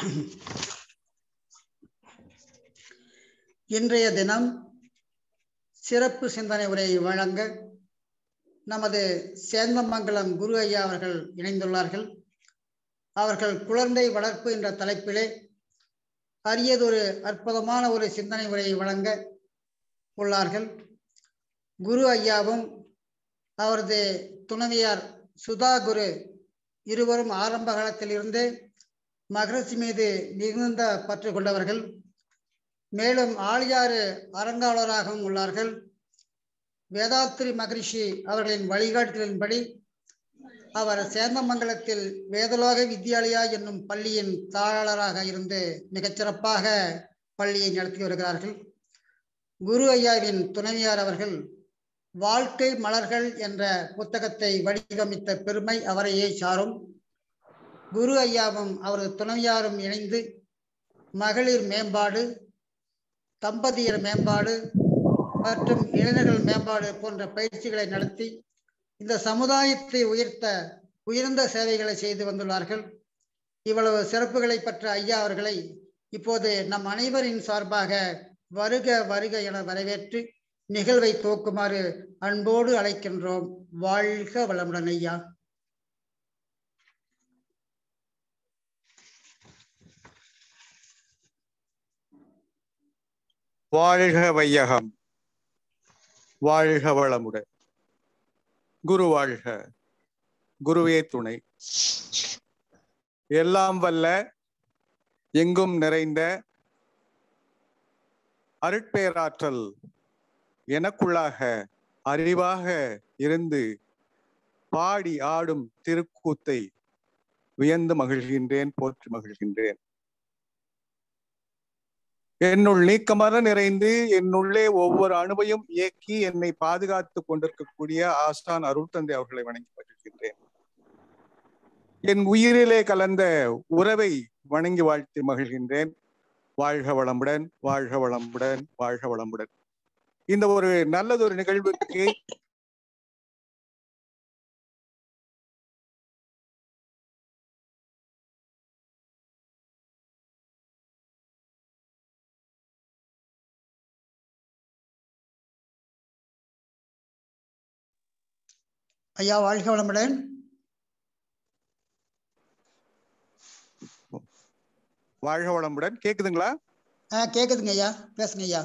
இன்றைய தினம் சிறப்பு சிந்தனை உரையை வழங்க நமது சேந்தமங்கலம் குரு ஐயா அவர்கள் இணைந்துள்ளார்கள் அவர்கள் குழந்தை வளர்ப்பு என்ற தலைப்பிலே அரியதொரு அற்புதமான ஒரு சிந்தனை உரையை வழங்க உள்ளார்கள் குரு ஐயாவும் அவரது துணைவியார் சுதா குரு இருவரும் ஆரம்ப காலத்திலிருந்தே மகரிஷி மீது மிகுந்த பற்று கொண்டவர்கள் மேலும் ஆழியாறு அறங்காவலராகவும் உள்ளார்கள் வேதாத்திரி மகரிஷி அவர்களின் வழிகாட்டுதலின்படி அவர் சேந்தமங்கலத்தில் வேதலோக வித்யாலயா என்னும் பள்ளியின் தாளராக இருந்து மிகச்சிறப்பாக பள்ளியை நடத்தி வருகிறார்கள் குரு ஐயாவின் துணைவியார் அவர்கள் வாழ்க்கை மலர்கள் என்ற புத்தகத்தை வடிவமைத்த பெருமை அவரையே சாரும் குரு ஐயாவும் அவரது துணைவியாரும் இணைந்து மகளிர் மேம்பாடு தம்பதியர் மேம்பாடு மற்றும் இளைஞர்கள் மேம்பாடு போன்ற பயிற்சிகளை நடத்தி இந்த சமுதாயத்தை உயர்த்த உயர்ந்த சேவைகளை செய்து வந்துள்ளார்கள் இவ்வளவு சிறப்புகளை பெற்ற ஐயா அவர்களை இப்போது நம் அனைவரின் சார்பாக வருக வருக என வரவேற்று நிகழ்வை துவக்குமாறு அன்போடு அழைக்கின்றோம் வாழ்க வளமுடன் ஐயா வாழ்க வையகம் வாழ்க வளமுடன் குரு வாழ்க குருவே துணை எல்லாம் வல்ல எங்கும் நிறைந்த அருட்பேராற்றல் எனக்குள்ளாக அறிவாக இருந்து பாடி ஆடும் திருக்கூத்தை வியந்து மகிழ்கின்றேன் போற்றி மகிழ்கின்றேன் என்னுள் நீக்கமர நிறைந்து என்னுள்ளே ஒவ்வொரு அணுவையும் இயக்கி என்னை பாதுகாத்து கொண்டிருக்கக்கூடிய ஆஸ்தான் அருள் தந்தை அவர்களை வணங்கி மகிழ்கின்றேன் என் உயிரிலே கலந்த உறவை வணங்கி வாழ்த்தி மகிழ்கின்றேன் வாழ்க வளமுடன் வாழ்க வளமுடன் வாழ்க வளமுடன் இந்த ஒரு நல்லதொரு நிகழ்வுக்கு ஐயா வாழ்க வளமுடன் வாழ்க வளமுடன் கேக்குதுங்களா ஆ கேக்குதுங்க ஐயா பேசுங்க ஐயா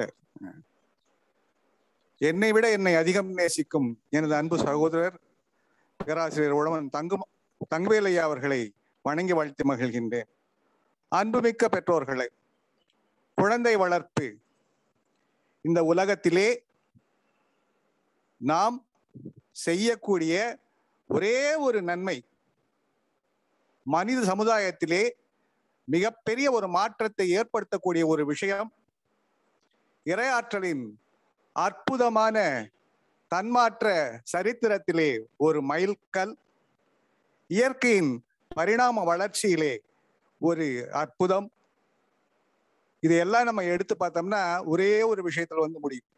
என்னை விட என்னை அதிகம் நேசிக்கும் எனது அன்பு சகோதரர் பேராசிரியர் உழவன் தங்கு தங்கவேலையா அவர்களை வணங்கி வாழ்த்தி மகிழ்கின்றேன் அன்புமிக்க பெற்றோர்களை குழந்தை வளர்ப்பு இந்த உலகத்திலே நாம் செய்யக்கூடிய ஒரே ஒரு நன்மை மனித சமுதாயத்திலே மிகப்பெரிய ஒரு மாற்றத்தை ஏற்படுத்தக்கூடிய ஒரு விஷயம் இரையாற்றலின் அற்புதமான தன்மாற்ற சரித்திரத்திலே ஒரு மைல்கல் இயற்கையின் பரிணாம வளர்ச்சியிலே ஒரு அற்புதம் இதையெல்லாம் நம்ம எடுத்து பார்த்தோம்னா ஒரே ஒரு விஷயத்துல வந்து முடியும்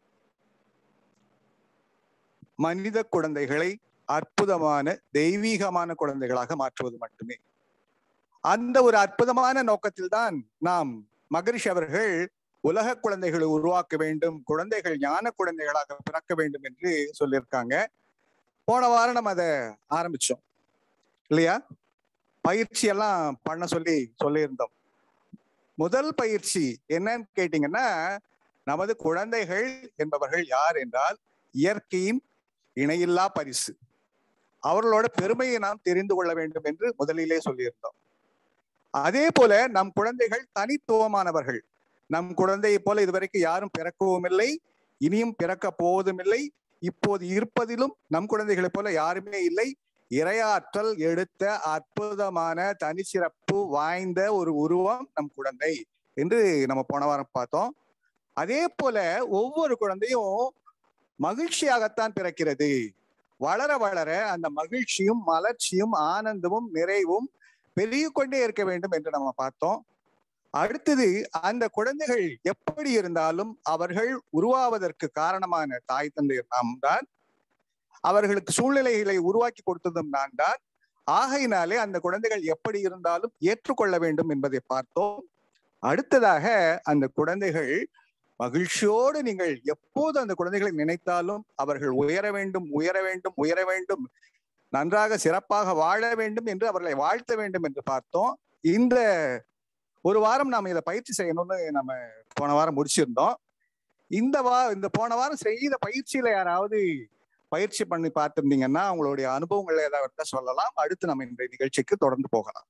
மனித குழந்தைகளை அற்புதமான தெய்வீகமான குழந்தைகளாக மாற்றுவது மட்டுமே அந்த ஒரு அற்புதமான நோக்கத்தில் தான் நாம் மகரிஷி அவர்கள் உலக குழந்தைகளை உருவாக்க வேண்டும் குழந்தைகள் ஞான குழந்தைகளாக பிறக்க வேண்டும் என்று சொல்லியிருக்காங்க போன வாரம் நம்ம அதை ஆரம்பிச்சோம் இல்லையா பயிற்சி எல்லாம் பண்ண சொல்லி சொல்லியிருந்தோம் முதல் பயிற்சி என்னன்னு கேட்டீங்கன்னா நமது குழந்தைகள் என்பவர்கள் யார் என்றால் இயற்கையின் இணையில்லா பரிசு அவர்களோட பெருமையை நாம் தெரிந்து கொள்ள வேண்டும் என்று முதலிலே சொல்லியிருந்தோம் அதே போல நம் குழந்தைகள் தனித்துவமானவர்கள் நம் குழந்தையை போல இதுவரைக்கும் யாரும் பிறக்கவும் இல்லை இனியும் பிறக்க போவதும் இல்லை இப்போது இருப்பதிலும் நம் குழந்தைகளைப் போல யாருமே இல்லை இரையாற்றல் எடுத்த அற்புதமான தனிச்சிறப்பு வாய்ந்த ஒரு உருவம் நம் குழந்தை என்று நம்ம போன வாரம் பார்த்தோம் அதே போல ஒவ்வொரு குழந்தையும் மகிழ்ச்சியாகத்தான் பிறக்கிறது வளர வளர அந்த மகிழ்ச்சியும் மலர்ச்சியும் ஆனந்தமும் நிறைவும் பெருகி கொண்டே இருக்க வேண்டும் என்று நம்ம பார்த்தோம் அடுத்தது அந்த குழந்தைகள் எப்படி இருந்தாலும் அவர்கள் உருவாவதற்கு காரணமான தாய் தந்தை நாம் தான் அவர்களுக்கு சூழ்நிலைகளை உருவாக்கி கொடுத்ததும் நான் தான் ஆகையினாலே அந்த குழந்தைகள் எப்படி இருந்தாலும் ஏற்றுக்கொள்ள வேண்டும் என்பதை பார்த்தோம் அடுத்ததாக அந்த குழந்தைகள் மகிழ்ச்சியோடு நீங்கள் எப்போது அந்த குழந்தைகளை நினைத்தாலும் அவர்கள் உயர வேண்டும் உயர வேண்டும் உயர வேண்டும் நன்றாக சிறப்பாக வாழ வேண்டும் என்று அவர்களை வாழ்த்த வேண்டும் என்று பார்த்தோம் இந்த ஒரு வாரம் நாம இதை பயிற்சி செய்யணும்னு நம்ம போன வாரம் முடிச்சிருந்தோம் இந்த வா இந்த போன வாரம் செய்த பயிற்சியில யாராவது பயிற்சி பண்ணி பார்த்திருந்தீங்கன்னா அவங்களுடைய அனுபவங்கள் ஏதாவது இருந்தா சொல்லலாம் அடுத்து நம்ம இந்த நிகழ்ச்சிக்கு தொடர்ந்து போகலாம்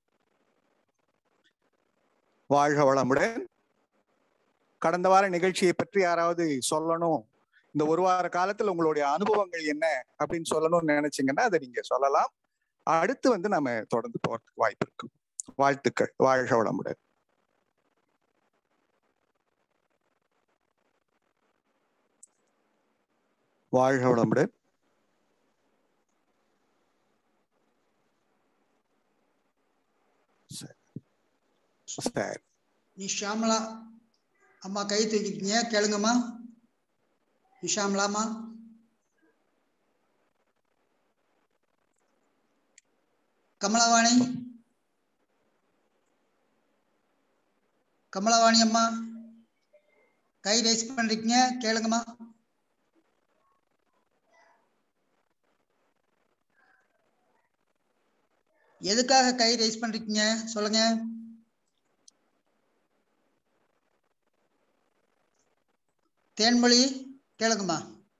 வாழ்க வளமுடன் கடந்த வார நிகழ்ச்சியை பற்றி யாராவது சொல்லணும் இந்த ஒரு வார காலத்துல உங்களுடைய அனுபவங்கள் என்ன அப்படின்னு சொல்லணும்னு நினைச்சீங்கன்னா அதை நீங்க சொல்லலாம் அடுத்து வந்து நம்ம தொடர்ந்து போறதுக்கு வாய்ப்பு இருக்கு வாழ்த்துக்கள் வாழ்க வளமுடன் வாழ்க வளமுடன் சரி நீ ஷாமலா அம்மா கை தூக்கிட்டீங்க கேளுங்கம்மா நீ ஷாமலாமா கமலவாணி கமலவாணி அம்மா கை ரைஸ் பண்றீங்க கேளுங்கம்மா எதுக்காக கை ரைஸ் பண்றீங்க சொல்லுங்க தேன்மொழி கேளுங்கம்மா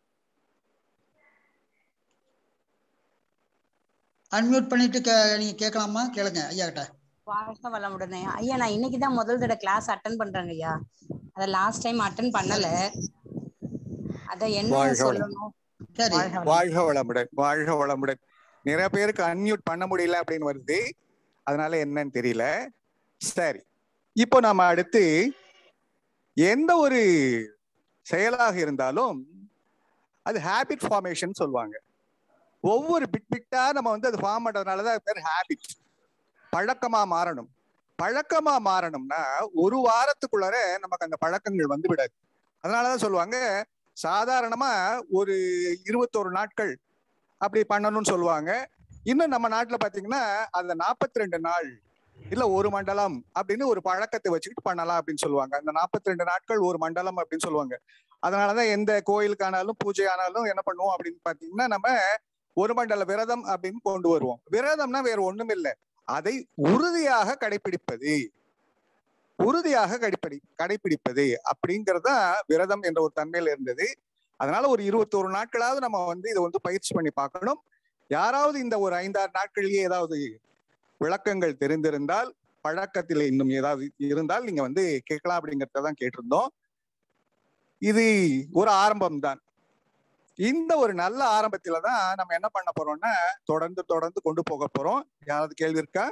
அன்மியூட் பண்ணிட்டு கே நீங்க கேட்கலாமா கேளுங்க ஐயா கிட்ட வாழ்க வளமுடனே ஐயா நான் இன்னைக்கு தான் முதல் தடவை கிளாஸ் அட்டன் பண்றேங்க ஐயா அத லாஸ்ட் டைம் அட்டன் பண்ணல அத என்ன வாழ்க வளம். சொல்லணும் சரி வாழ்க வளம். வாழ்க வளமுடன் வாழ்க வளமுடன் நிறைய பேருக்கு அன்மியூட் பண்ண முடியல அப்படின்னு வருது அதனால என்னன்னு தெரியல சரி இப்போ நாம அடுத்து எந்த ஒரு செயலாக இருந்தாலும் அது ஹேபிட் ஃபார்மேஷன் சொல்லுவாங்க ஒவ்வொரு பிட் பிட்டா நம்ம வந்து அது ஃபார்ம் பண்றதுனால தான் அது பேர் ஹேபிட் பழக்கமா மாறணும் பழக்கமா மாறணும்னா ஒரு வாரத்துக்குள்ளார நமக்கு அந்த பழக்கங்கள் வந்து விடாது அதனாலதான் சொல்லுவாங்க சாதாரணமா ஒரு இருபத்தோரு நாட்கள் அப்படி பண்ணணும்னு சொல்லுவாங்க இன்னும் நம்ம நாட்டுல பாத்தீங்கன்னா அந்த நாற்பத்தி ரெண்டு நாள் இல்ல ஒரு மண்டலம் அப்படின்னு ஒரு பழக்கத்தை வச்சுக்கிட்டு பண்ணலாம் அப்படின்னு சொல்லுவாங்க அந்த நாற்பத்தி ரெண்டு நாட்கள் ஒரு மண்டலம் அப்படின்னு சொல்லுவாங்க அதனாலதான் எந்த கோயிலுக்கானாலும் பூஜை ஆனாலும் என்ன பண்ணுவோம் அப்படின்னு பாத்தீங்கன்னா நம்ம ஒரு மண்டல விரதம் அப்படின்னு கொண்டு வருவோம் விரதம்னா வேற ஒண்ணும் இல்லை அதை உறுதியாக கடைபிடிப்பது உறுதியாக கடைப்பிடி கடைபிடிப்பது அப்படிங்கிறது தான் விரதம் என்ற ஒரு தன்மையில இருந்தது அதனால ஒரு இருபத்தோரு நாட்களாவது நம்ம வந்து இதை வந்து பயிற்சி பண்ணி பார்க்கணும் யாராவது இந்த ஒரு ஐந்தாறு நாட்கள்லயே ஏதாவது விளக்கங்கள் தெரிந்திருந்தால் பழக்கத்தில் இன்னும் ஏதாவது இருந்தால் நீங்க வந்து கேட்கலாம் அப்படிங்கறத தான் கேட்டிருந்தோம் இது ஒரு ஆரம்பம் தான் இந்த ஒரு நல்ல ஆரம்பத்துல தான் நம்ம என்ன பண்ண போறோம்னா தொடர்ந்து தொடர்ந்து கொண்டு போக போறோம் யாராவது கேள்வி இருக்கா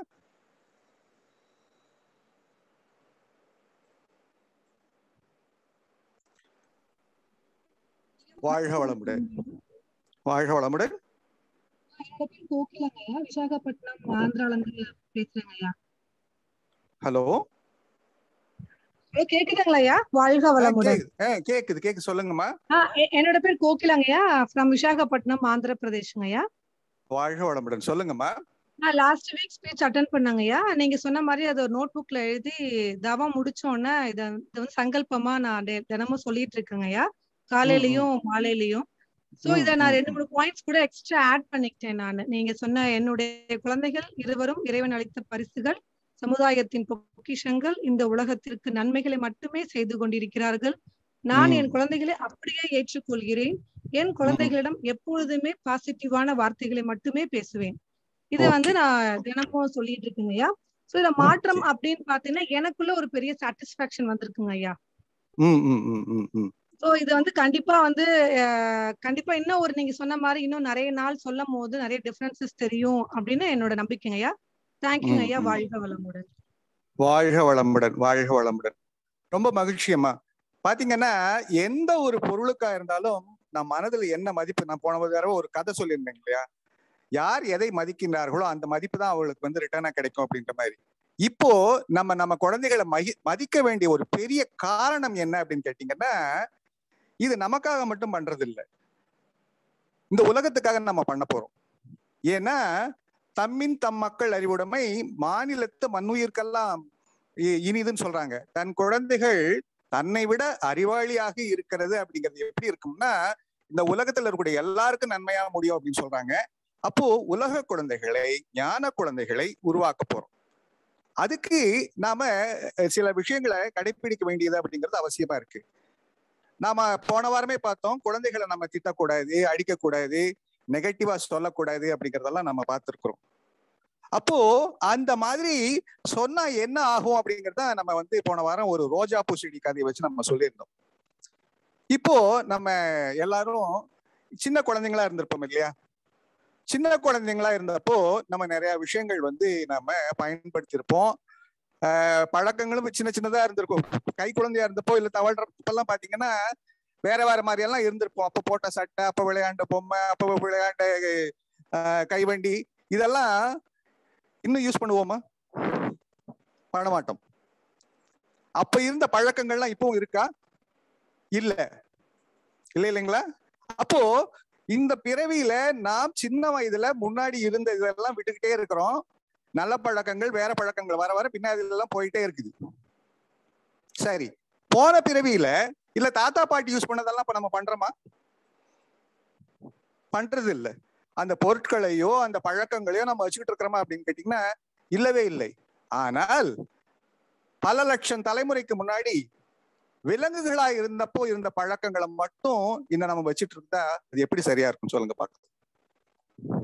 வாழ்க வளமுடன் வாழ்க வளமுடன் என்னோட பேர் கோகிலாங்கய்யா விசாகப்பட்டினம் ஆந்திரால இருந்து பேசுறேங்கய்யா ஹலோ ஹலோ கேக்குதுங்களாய்யா வாழ்க வளமுடன் கேக்குது கேக்குது சொல்லுங்கம்மா ஆ, எ- என்னோட பேர் கோகிலாங்கய்யா ஃப்ரம் விசாகப்பட்டினம் ஆந்திர பிரதேஷ்ங்கய்யா வாழ்க வளமுடன் சொல்லுங்கம்மா நான் லாஸ்ட் வீக் ஸ்பீச் அட்டன் பண்ணாங்கய்யா நீங்க சொன்ன மாதிரி அதை ஒரு நோட் புக்ல எழுதி தவம் முடிச்ச உடனே இத இத வந்து சங்கல்பமா நான் டெ- தினமும் சொல்லிட்டு இருக்கேங்கய்யா காலையிலயும் மாலையிலயும் சோ ம், இத நான் ம், ரெண்டு மூணு பாயிண்ட்ஸ் கூட எக்ஸ்ட்ரா ஆட் பண்ணிக்கிட்டேன் நான் நீங்க சொன்ன என்னுடைய குழந்தைகள் இருவரும் இறைவன் அளித்த பரிசுகள் சமுதாயத்தின் பொக்கிஷங்கள் இந்த உலகத்திற்கு நன்மைகளை மட்டுமே செய்து கொண்டிருக்கிறார்கள் நான் ம். என் குழந்தைகளை அப்படியே ஏற்றுக்கொள்கிறேன் என் குழந்தைகளிடம் எப்பொழுதுமே பாசிட்டிவான வார்த்தைகளை மட்டுமே பேசுவேன் இதை வந்து Okay. நான் தினமும் சொல்லிட்டு இருக்கேங்க ஐயா சோ இதுல மாற்றம் அப்படின்னு பாத்தீங்கன்னா எனக்குள்ள ஒரு பெரிய சாட்டிஸ்பாக்சன் வந்திருக்குங்க ஐயா ம் ம் ம் ம் ம் சோ இது வந்து கண்டிப்பா வந்து அஹ், கண்டிப்பா இன்னும் ஒரு நீங்க சொன்ன மாதிரி இன்னும் நிறைய நாள் சொல்லும் போது நிறைய டிஃபரன்சஸ் தெரியும் அப்படின்னு என்னோட நம்பிக்கைங்க ஐயா தேங்க்யூ ம், ஐயா ம். வாழ்க வளமுடன் வாழ்க வளமுடன் வாழ்க வளமுடன் ரொம்ப மகிழ்ச்சியம்மா பாத்தீங்கன்னா எந்த ஒரு பொருளுக்கா இருந்தாலும் நம் மனதுல என்ன மதிப்பு நான் போன தடவை ஒரு கதை சொல்லியிருந்தேன் இல்லையா யார் எதை மதிக்கின்றார்களோ அந்த மதிப்பு தான் அவங்களுக்கு வந்து ரிட்டர்னா கிடைக்கும் அப்படின்ற மாதிரி இப்போ நம்ம நம்ம குழந்தைகளை மகி மதிக்க வேண்டிய ஒரு பெரிய காரணம் என்ன அப்படின்னு கேட்டீங்கன்னா இது நமக்காக மட்டும் பண்றது இல்ல இந்த உலகத்துக்காக நம்ம பண்ண போறோம் ஏன்னா தம்மின் தம் மக்கள் அறிவுடைமை மாநிலத்து மண்ணுயிர்க்கெல்லாம் இ- இனிதுன்னு சொல்றாங்க தன் குழந்தைகள் தன்னை விட அறிவாளியாக இருக்கிறது அப்படிங்கிறது எப்படி இருக்கும்னா இந்த உலகத்துல இருக்கக்கூடிய எல்லாருக்கும் நன்மையா முடியும் அப்படின்னு சொல்றாங்க அப்போ உலக குழந்தைகளை ஞான குழந்தைகளை உருவாக்க போறோம் அதுக்கு நாம அஹ், சில விஷயங்களை கடைபிடிக்க வேண்டியது அப்படிங்கிறது அவசியமா இருக்கு நாம போன வாரமே பார்த்தோம் குழந்தைகளை நம்ம திட்டக்கூடாது அடிக்கக்கூடாது நெகட்டிவா சொல்லக்கூடாது அப்படிங்கறதெல்லாம் நம்ம பார்த்திருக்கிறோம் அப்போ அந்த மாதிரி சொன்னா என்ன ஆகும் அப்படிங்கறத நம்ம வந்து போன வாரம் ஒரு ரோஜா பூ செடி கதையை வச்சு நம்ம சொல்லியிருந்தோம் இப்போ நம்ம எல்லாரும் சின்ன குழந்தைங்களா இருந்திருப்போம் இல்லையா சின்ன குழந்தைங்களா இருந்தப்போ நம்ம நிறைய விஷயங்கள் வந்து நம்ம பயன்படுத்தியிருப்போம் ஆஹ் பழக்கங்களும் சின்ன சின்னதா இருந்திருக்கும் கை குழந்தையா இருந்தப்போ இல்ல தவழ்றப்பெல்லாம் பாத்தீங்கன்னா வேற வேற மாதிரி எல்லாம் இருந்திருப்போம் அப்ப போட்ட சட்டை அப்ப விளையாண்ட பொம்மை அப்ப விளையாண்ட ஆஹ் கைவண்டி இதெல்லாம் இன்னும் யூஸ் பண்ணுவோமா பண்ண மாட்டோம் அப்ப இருந்த பழக்கங்கள்லாம் இப்பவும் இருக்கா இல்ல இல்ல இல்லைங்களா அப்போ இந்த பிறவியில நாம் சின்ன வயதுல முன்னாடி இருந்த இதெல்லாம் விட்டுக்கிட்டே இருக்கிறோம் நல்ல பழக்கங்கள் வேற பழக்கங்கள் வர வர பின்னாடி எல்லாம் போயிட்டே இருக்குது சரி போன பிறவியில இல்ல தாத்தா பாட்டி யூஸ் பண்ணதெல்லாம் இப்ப நம்ம பண்றோமா பண்றது இல்ல அந்த பொருட்களையோ அந்த பழக்கங்களையோ நம்ம வச்சுக்கிட்டு இருக்கிறோமா அப்படின்னு கேட்டீங்கன்னா இல்லவே இல்லை ஆனால் பல லட்சம் தலைமுறைக்கு முன்னாடி விலங்குகளா இருந்தப்போ இருந்த பழக்கங்களை மட்டும் இன்னும் நம்ம வச்சுட்டு இருந்தா அது எப்படி சரியா இருக்கும் சொல்லுங்க பார்க்கலாம்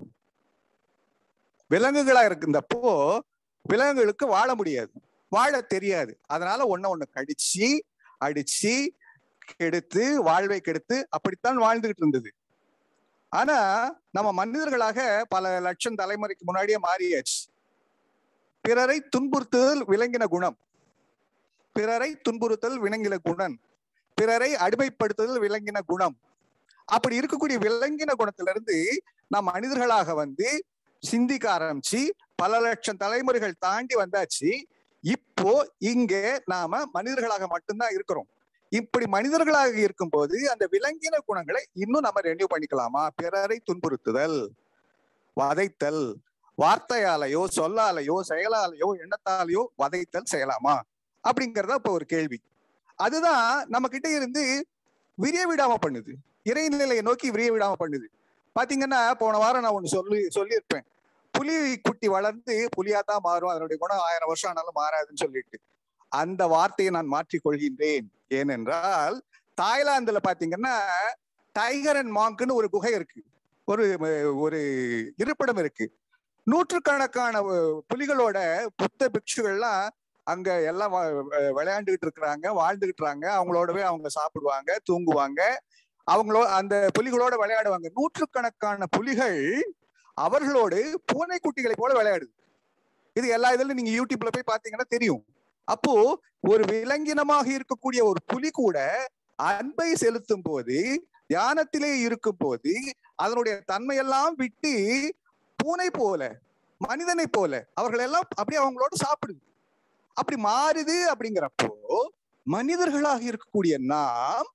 விலங்குகளா இருந்தப்போ விலங்குகளுக்கு வாழ முடியாது வாழ தெரியாது அதனால ஒண்ண ஒண்ணு கடிச்சு அடிச்சு கெடுத்து வாழ்வை கெடுத்து அப்படித்தான் வாழ்ந்துகிட்டு இருந்தது ஆனா நம்ம மனிதர்களாக பல லட்சம் தலைமுறைக்கு முன்னாடியே மாறியாச்சு பிறரை துன்புறுத்துதல் விளங்கின குணம் பிறரை துன்புறுத்தல் விளங்கின குணம் பிறரை அடிமைப்படுத்துதல் விளங்கின குணம் அப்படி இருக்கக்கூடிய விளங்கின குணத்திலிருந்து நாம் மனிதர்களாக வந்து சிந்திக்க ஆரம்பிச்சு பல லட்சம் தலைமுறைகள் தாண்டி வந்தாச்சு இப்போ இங்கே நாம மனிதர்களாக மட்டும்தான் இருக்கிறோம் இப்படி மனிதர்களாக இருக்கும்போது அந்த விலங்கின குணங்களை இன்னும் நம்ம ரெனியூ பண்ணிக்கலாமா பிறரை துன்புறுத்துதல் வதைத்தல் வார்த்தையாலேயோ சொல்லாலேயோ செயலாலேயோ எண்ணத்தாலேயோ வதைத்தல் செய்யலாமா அப்படிங்கறத இப்ப ஒரு கேள்வி அதுதான் நம்ம கிட்ட இருந்து விரிய விடாம பண்ணுது இறைநிலையை நோக்கி விரிய விடாம பண்ணுது பாத்தீங்கன்னா போன வாரம் நான் ஒண்ணு சொல்லி சொல்லியிருப்பேன் புலி குட்டி வளர்ந்து புலியாதான் மாறும் அதனுடைய குணம் ஆயிரம் வருஷம் ஆனாலும் மாறாதுன்னு சொல்லிட்டு அந்த வார்த்தையை நான் மாற்றிக் கொள்கின்றேன் ஏனென்றால் தாய்லாந்துல பாத்தீங்கன்னா டைகர் அண்ட் மாங்க்னு ஒரு குகை இருக்கு ஒரு ஒரு இருப்பிடம் இருக்கு நூற்றுக்கணக்கான புலிகளோட புத்த பிக்ஷுகள்லாம் அங்க எல்லாம் விளையாண்டுகிட்டு இருக்கிறாங்க வாழ்ந்துகிட்டு இருக்காங்க அவங்களோடவே அவங்க சாப்பிடுவாங்க தூங்குவாங்க அவங்களோ அந்த புலிகளோட விளையாடுவாங்க நூற்றுக்கணக்கான புலிகள் அவர்களோடு பூனைக்குட்டிகளை போல விளையாடுது இது எல்லா இதுல நீங்க யூடியூப்ல போய் பாத்தீங்கன்னா தெரியும் அப்போ ஒரு விலங்கினமாக இருக்கக்கூடிய ஒரு புலி கூட அன்பை செலுத்தும் போது தியானத்திலே இருக்கும் போது அதனுடைய தன்மையெல்லாம் விட்டு பூனை போல மனிதனை போல அவர்கள் எல்லாம் அப்படியே அவங்களோட சாப்பிடுது அப்படி மாறுது அப்படிங்கிறப்போ மனிதர்களாக இருக்கக்கூடிய நாம்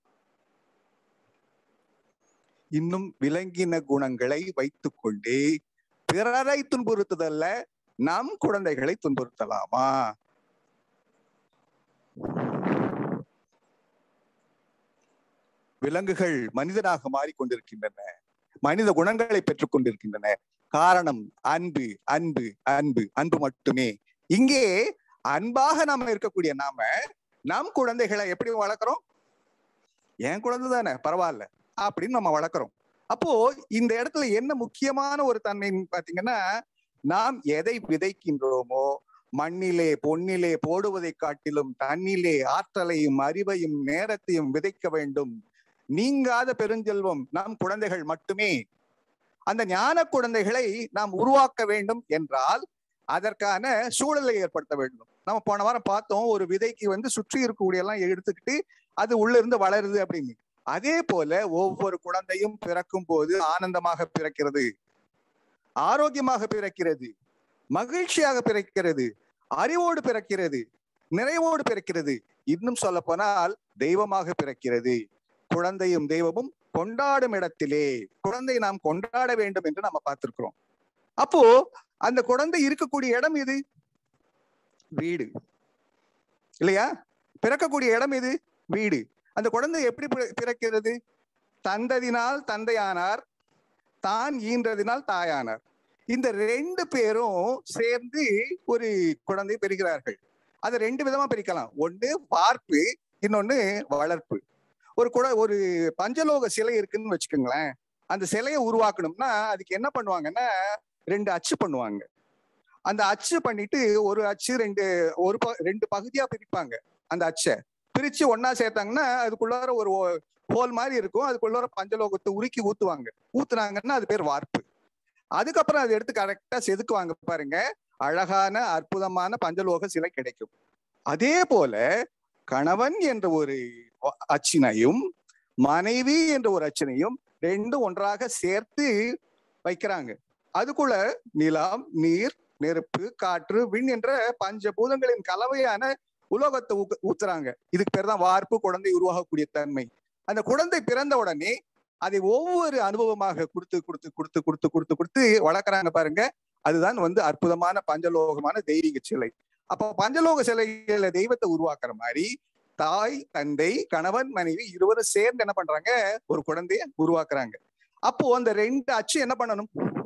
இன்னும் விலங்கின குணங்களை வைத்துக்கொண்டு பிறரை துன்புறுத்துதல்ல நம் குழந்தைகளை துன்புறுத்தலாமா விலங்குகள் மனிதனாக மாறிக்கொண்டிருக்கின்றன மனித குணங்களை பெற்றுக் கொண்டிருக்கின்றன காரணம் அன்பு அன்பு அன்பு அன்பு மட்டுமே இங்கே அன்பாக நாம இருக்கக்கூடிய நாம நம் குழந்தைகளை எப்படி வளர்க்குறோம் என் குழந்தை தானே பரவாயில்ல அப்படின்னு நம்ம வளர்க்குறோம் அப்போ இந்த இடத்துல என்ன முக்கியமான ஒரு தன்மைன்னு பாத்தீங்கன்னா நாம் எதை விதைக்கின்றோமோ மண்ணிலே பொன்னிலே போடுவதை காட்டிலும் தண்ணிலே ஆற்றலையும் அறிவையும் நேரத்தையும் விதைக்க வேண்டும் நீங்காத பெருஞ்செல்வம் நம் குழந்தைகள் மட்டுமே அந்த ஞான குழந்தைகளை நாம் உருவாக்க வேண்டும் என்றால் அதற்கான சூழலை ஏற்படுத்த வேண்டும் நம்ம போன வாரம் பார்த்தோம் ஒரு விதைக்கு வந்து சுற்றி இருக்கக்கூடிய எல்லாம் எடுத்துக்கிட்டு அது உள்ள இருந்து வளருது அப்படின்னு அதே போல ஒவ்வொரு குழந்தையும் பிறக்கும் போது ஆனந்தமாக பிறக்கிறது ஆரோக்கியமாக பிறக்கிறது மகிழ்ச்சியாக பிறக்கிறது அறிவோடு பிறக்கிறது நிறைவோடு பிறக்கிறது இன்னும் சொல்ல போனால் தெய்வமாக பிறக்கிறது குழந்தையும் தெய்வமும் கொண்டாடும் இடத்திலே குழந்தை நாம் கொண்டாட வேண்டும் என்று நம்ம பார்த்திருக்கிறோம் அப்போ அந்த குழந்தை இருக்கக்கூடிய இடம் எது வீடு இல்லையா பிறக்கக்கூடிய இடம் எது வீடு அந்த குழந்தை எப்படி பிற- பிறக்கிறது தந்ததினால் தந்தையானார் தான் ஈன்றதினால் தாயானார் இந்த ரெண்டு பேரும் சேர்ந்து ஒரு குழந்தை பெறுகிறார்கள் அதை ரெண்டு விதமா பிரிக்கலாம் ஒண்ணு வார்ப்பு இன்னொன்னு வளர்ப்பு ஒரு குழ ஒரு பஞ்சலோக சிலை இருக்குன்னு வச்சுக்கோங்களேன் அந்த சிலையை உருவாக்கணும்னா அதுக்கு என்ன பண்ணுவாங்கன்னா ரெண்டு அச்சு பண்ணுவாங்க அந்த அச்சு பண்ணிட்டு ஒரு அச்சு ரெண்டு ஒரு ப- ரெண்டு பகுதியா பிரிப்பாங்க அந்த அச்சை பிரிச்சு ஒண்ணா சேர்த்தாங்கன்னா அதுக்குள்ளார ஒரு ஹோல் மாதிரி இருக்கும் அதுக்குள்ளார பஞ்சலோகத்தை உருக்கி ஊத்துவாங்க ஊத்துனாங்கன்னா அது பேர் வார்ப்பு அதுக்கப்புறம் அதை எடுத்து கரெக்டா செதுக்குவாங்க பாருங்க அழகான அற்புதமான பஞ்சலோக சிலை கிடைக்கும் அதே போல கணவன் என்ற ஒரு அச்சினையும் மனைவி என்ற ஒரு அச்சினையும் ரெண்டும் ஒன்றாக சேர்த்து வைக்கிறாங்க அதுக்குள்ள நிலம் நீர் நெருப்பு காற்று விண் என்ற பஞ்சபூதங்களின் கலவையான உலோகத்தை ஊக்க- ஊத்துறாங்க இதுக்கு பேர் தான் வார்ப்பு குழந்தை உருவாகக்கூடிய தன்மை அந்த குழந்தை பிறந்த உடனே அதை ஒவ்வொரு அனுபவமாக கொடுத்து கொடுத்து கொடுத்து கொடுத்து கொடுத்து கொடுத்து வளர்க்குறாங்க பாருங்க அதுதான் வந்து அற்புதமான பஞ்சலோகமான தெய்வீக சிலை அப்போ பஞ்சலோக சிலையில தெய்வத்தை உருவாக்குற மாதிரி தாய் தந்தை கணவன் மனைவி இருவரும் சேர்ந்து என்ன பண்றாங்க ஒரு குழந்தைய உருவாக்குறாங்க அப்போ அந்த ரெண்டு அச்சு என்ன பண்ணணும்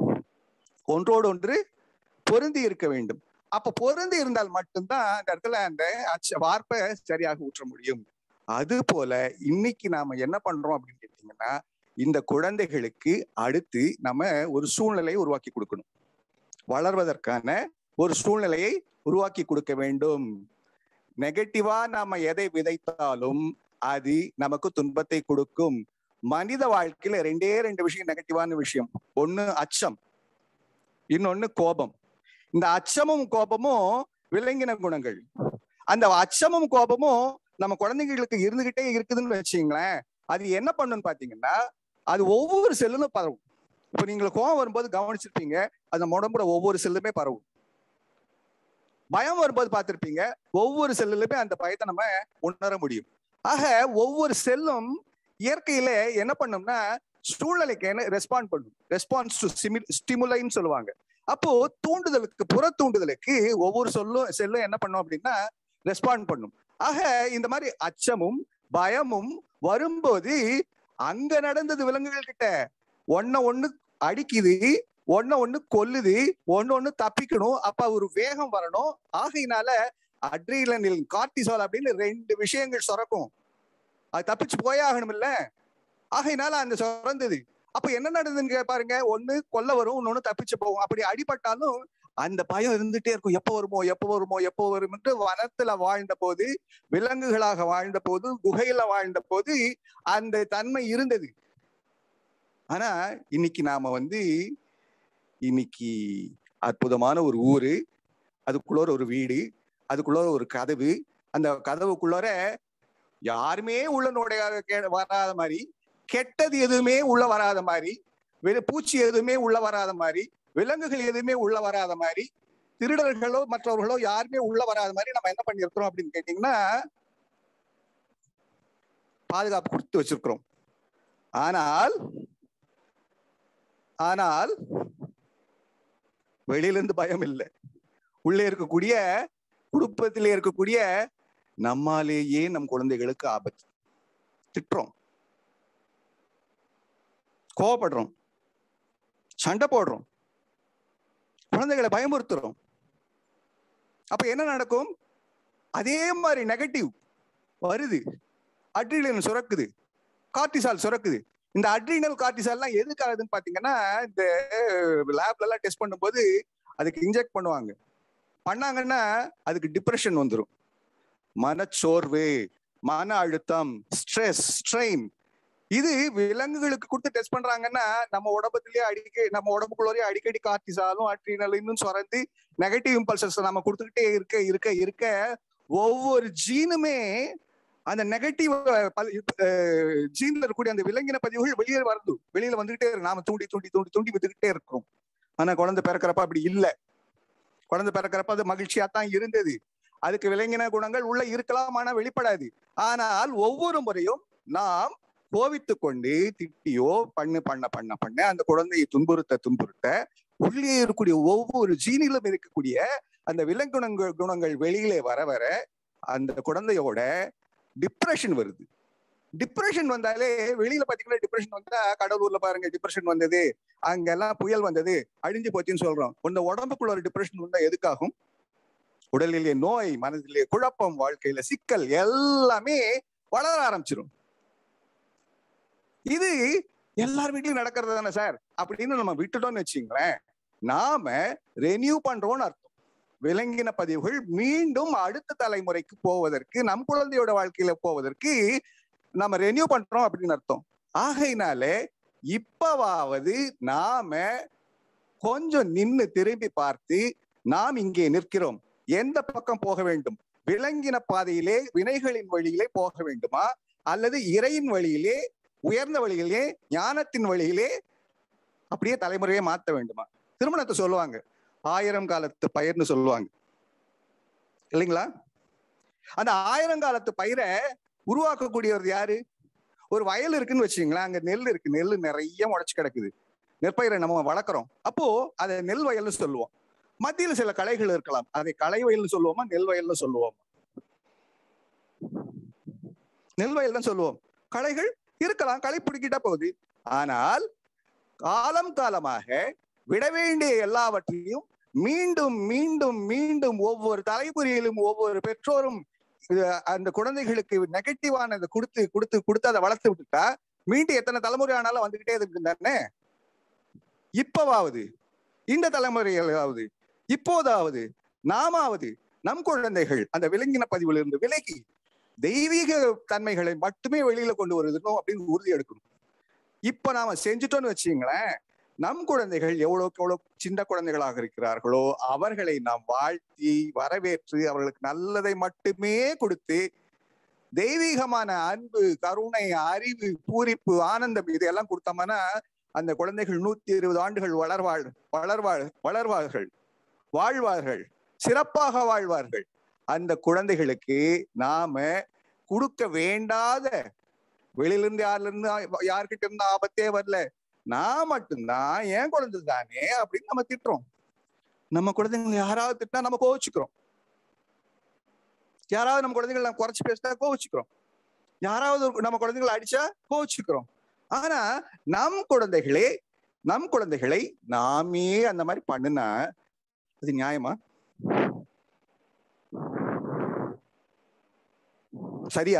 ஒன்றோடு ஒன்று பொருந்தி இருக்க வேண்டும் அப்ப பொருந்தி இருந்தால் மட்டும்தான் அந்த இடத்துல அந்த அச்சு வார்ப்பை சரியாக ஊற்ற முடியும் அது போல இன்னைக்கு நாம என்ன பண்றோம் அப்படின்னு கேட்டீங்கன்னா இந்த குழந்தைகளுக்கு அடுத்து நம்ம ஒரு சூழ்நிலையை உருவாக்கி கொடுக்கணும் வளர்வதற்கான ஒரு சூழ்நிலையை உருவாக்கி கொடுக்க வேண்டும் நெகட்டிவா நாம எதை விதைத்தாலும் அது நமக்கு துன்பத்தை கொடுக்கும் மனித வாழ்க்கையில ரெண்டே ரெண்டு விஷயம் நெகட்டிவான விஷயம் ஒண்ணு அச்சம் இன்னொன்னு கோபம் இந்த அச்சமும் கோபமும் விலங்கின குணங்கள் அந்த அச்சமும் கோபமும் நம்ம குழந்தைங்களுக்கு இருந்துகிட்டே இருக்குதுன்னு வச்சுங்களேன் அது என்ன பண்ணுன்னு பாத்தீங்கன்னா அது ஒவ்வொரு செல்லுலும் பரவும் இப்ப நீங்க கோபம் வரும்போது கவனிச்சிருப்பீங்க அந்த உடம்புல ஒவ்வொரு செல்லுமே பரவும் பயம் வரும்போது பார்த்திருப்பீங்க ஒவ்வொரு செல்லுலுமே அந்த பயத்தை நம்ம உணர முடியும் ஆக ஒவ்வொரு செல்லும் இயற்கையில என்ன பண்ணும்னா சூழ்நிலைக்கு என்ன ரெஸ்பாண்ட் பண்ணும் ரெஸ்பான்ஸ் டு ஸ்டிமுலைன்னு சொல்லுவாங்க அப்போ தூண்டுதலுக்கு புற தூண்டுதலுக்கு ஒவ்வொரு சொல்லும் செல்லும் என்ன பண்ணும் அப்படின்னா ரெஸ்பாண்ட் பண்ணும் ஆக இந்த மாதிரி அச்சமும் பயமும் வரும்போது அங்க நடந்தது விலங்குகள் கிட்ட ஒன்ன ஒண்ணு அடிக்குது ஒன்ன ஒண்ணு கொல்லுது ஒன்னு ஒண்ணு தப்பிக்கணும் அப்ப ஒரு வேகம் வரணும் ஆகையினால அட்ரிலனில் கார்டிசால் அப்படின்னு ரெண்டு விஷயங்கள் சுரக்கும் அது தப்பிச்சு போயே ஆகணும் இல்ல ஆகையினால அந்த சுரந்தது அப்ப என்ன நடந்ததுன்னு பாருங்க ஒண்ணு கொல்ல வரும் இன்னொன்னு தப்பிச்சு போகும் அப்படி அடிபட்டாலும் அந்த பயம் இருந்துட்டே இருக்கும் எப்போ வருமோ எப்போ வருமோ எப்போ வரும்னு வனத்துல வாழ்ந்த போது விலங்குகளாக வாழ்ந்த போது குகையில வாழ்ந்த போது அந்த தன்மை இருந்தது ஆனா இன்னைக்கு நாம வந்து இன்னைக்கு அற்புதமான ஒரு ஊரு அதுக்குள்ள ஒரு வீடு அதுக்குள்ள ஒரு கதவு அந்த கதவுக்குள்ளார யாருமே உள்ள நுழையாத வராத மாதிரி கெட்டது எதுவுமே உள்ள வராத மாதிரி வெறு பூச்சி எதுவுமே உள்ள வராத மாதிரி விலங்குகள் எதுவுமே உள்ள வராத மாதிரி திருடர்களோ மற்றவர்களோ யாருமே உள்ள வராத மாதிரி நம்ம என்ன பண்ணிருக்கிறோம் அப்படின்னு கேட்டீங்கன்னா பாதுகாப்பு கொடுத்து வச்சிருக்கிறோம் ஆனால் ஆனால் வெளியில இருந்து பயம் இல்லை உள்ளே இருக்கக்கூடிய குடும்பத்திலே இருக்கக்கூடிய நம்மாலேயே நம் குழந்தைகளுக்கு ஆபத்து திட்டுறோம் கோவப்படுறோம் சண்டை போடுறோம் குழந்தைகளை பயமுறுத்துறோம் அப்ப என்ன நடக்கும் அதே மாதிரி நெகட்டிவ் வருது அட்ரினல் சுரக்குது கார்டிசால் சுரக்குது இந்த அட்ரினல் கார்டிசால்லாம் எதுக்கு ஆகுதுன்னு பாத்தீங்கன்னா இந்த லேப்ல எல்லாம் டெஸ்ட் பண்ணும்போது அதுக்கு இன்ஜெக்ட் பண்ணுவாங்க பண்ணாங்கன்னா அதுக்கு டிப்ரெஷன் வந்துடும் மனச்சோர்வு மன அழுத்தம் ஸ்ட்ரெஸ் ஸ்ட்ரெயின் இது விலங்குகளுக்கு கொடுத்து டெஸ்ட் பண்றாங்கன்னா நம்ம உடம்புலயே அடிக்க நம்ம உடம்புக்குள்ளே அடிக்கடி கார்டிசாலும் அட்ரினல் இன்னும் சுரந்து நெகட்டிவ் இம்பல்சஸ் நம்ம கொடுத்துக்கிட்டே இருக்க இருக்க இருக்க ஒவ்வொரு ஜீனுமே அந்த நெகட்டிவ் ஜீன்ல இருக்கக்கூடிய அந்த விலங்கின பதிவுகள் வெளியே வருது வெளியில வந்துகிட்டே இருக்கு நாம தூண்டி தூண்டி தூண்டி தூண்டி வித்துக்கிட்டே இருக்கிறோம் ஆனா குழந்தை பிறக்கிறப்ப அப்படி இல்லை குழந்தை பிறக்கிறப்ப அது மகிழ்ச்சியா தான் இருந்தது அதுக்கு விலங்கின குணங்கள் உள்ள இருக்கலாம் ஆனா வெளிப்படாது ஆனால் ஒவ்வொரு முறையும் நாம் கோவித்து கொண்டு திட்டியோ பண்ணு பண்ண பண்ண பண்ண அந்த குழந்தையை துன்புறுத்த துன்புறுத்த உள்ளே இருக்கக்கூடிய ஒவ்வொரு ஜீனிலும் இருக்கக்கூடிய அந்த விலங்குணங்கள் குணங்கள் வெளியிலே வர வர அந்த குழந்தையோட டிப்ரெஷன் வருது டிப்ரெஷன் வந்தாலே வெளியில பாத்தீங்கன்னா டிப்ரெஷன் வந்தா கடலூர்ல பாருங்க டிப்ரெஷன் வந்தது அங்கெல்லாம் புயல் வந்தது அழிஞ்சு போச்சுன்னு சொல்றோம் உங்க உடம்புக்குள்ள ஒரு டிப்ரெஷன் வந்தா எதுக்காகும் உடலிலே நோய் மனதிலே குழப்பம் வாழ்க்கையில சிக்கல் எல்லாமே வளர ஆரம்பிச்சிடும் இது எல்லார் வீட்லயும் நடக்கிறது தானே சார் அப்படின்னு நம்ம விட்டுட்டோம்னு வச்சுங்களேன் நாம ரெனியூ பண்றோம்னு அர்த்தம் விலங்கின பதிவுகள் மீண்டும் அடுத்த தலைமுறைக்கு போவதற்கு நம் குழந்தையோட வாழ்க்கையில போவதற்கு நம்ம ரெனியூ பண்றோம் அப்படின்னு அர்த்தம் ஆகையினாலே இப்பவாவது நாம கொஞ்சம் நின்னு திரும்பி பார்த்து நாம் இங்கே நிற்கிறோம் எந்த பக்கம் போக வேண்டும் விலங்கின பாதையிலே வினைகளின் வழியிலே போக வேண்டுமா அல்லது இறையின் வழியிலே உயர்ந்த வழியிலே ஞானத்தின் வழியிலே அப்படியே தலைமுறையை மாத்த வேண்டுமா திருமணத்தை சொல்லுவாங்க ஆயிரம் காலத்து பயிர்னு சொல்லுவாங்க இல்லைங்களா அந்த ஆயிரம் காலத்து பயிரை உருவாக்கக்கூடியவர் யாரு ஒரு வயல் இருக்குன்னு வச்சுங்களேன் அங்க நெல் இருக்கு நெல் நிறைய முளைச்சு கிடக்குது நெற்பயிரை நம்ம வளர்க்குறோம் அப்போ அதை நெல் வயல்னு சொல்லுவோம் மத்தியில சில களைகள் இருக்கலாம் அதை களை வயல்னு சொல்லுவோமா நெல் வயல்னு சொல்லுவோம் நெல் வயல் தான் சொல்லுவோம் களைகள் இருக்கலாம் களை பிடிக்கிட்டா போகுது ஆனால் காலம் காலமாக விட வேண்டிய எல்லாவற்றையும் மீண்டும் மீண்டும் மீண்டும் ஒவ்வொரு தலைமுறையிலும் ஒவ்வொரு பெற்றோரும் இது அந்த குழந்தைகளுக்கு நெகட்டிவானதை கொடுத்து கொடுத்து கொடுத்து அதை வளர்த்து விட்டுட்டா மீண்டும் எத்தனை தலைமுறை ஆனாலும் வந்துகிட்டே இருக்கு தானே இப்பவாவது இந்த தலைமுறையாவது இப்போதாவது நாமாவது நம் குழந்தைகள் அந்த விலங்கின பதிவுல இருந்து விலகி தெய்வீக தன்மைகளை மட்டுமே வெளியில கொண்டு வருதுணும் அப்படின்னு உறுதி எடுக்கணும் இப்ப நாம செஞ்சுட்டோம்னு வச்சுங்களேன் நம் குழந்தைகள் எவ்வளவுக்கு எவ்வளவு சின்ன குழந்தைகளாக இருக்கிறார்களோ அவர்களை நாம் வாழ்த்தி வரவேற்று அவர்களுக்கு நல்லதை மட்டுமே கொடுத்து தெய்வீகமான அன்பு கருணை அறிவு பூரிப்பு ஆனந்தம் இதையெல்லாம் கொடுத்தோம்னா அந்த குழந்தைகள் நூத்தி இருபது ஆண்டுகள் வளர்வாழ் வளர்வாழ் வளர்வார்கள் வாழ்வார்கள் சிறப்பாக வாழ்வார்கள் அந்த குழந்தைகளுக்கு நாம கொடுக்க வேண்டாத வெளியிலிருந்து யார்ல இருந்து யார்கிட்ட இருந்து ஆபத்தே வரல நான் மட்டும்தான் என் குழந்தை தானே அப்படின்னு நம்ம திட்டுறோம் நம்ம குழந்தைங்களை யாராவது திட்டினா நம்ம கோவிச்சுக்கிறோம் யாராவது நம்ம குழந்தைகளை நம்ம குறைச்சு பேசினா கோவிச்சுக்கிறோம் யாராவது ஒரு- நம்ம குழந்தைகளை அடிச்சா கோவிச்சுக்கிறோம் ஆனா நம் குழந்தைகளே நம் குழந்தைகளை நாமே அந்த மாதிரி பண்ணுனா அது நியாயமா சரியா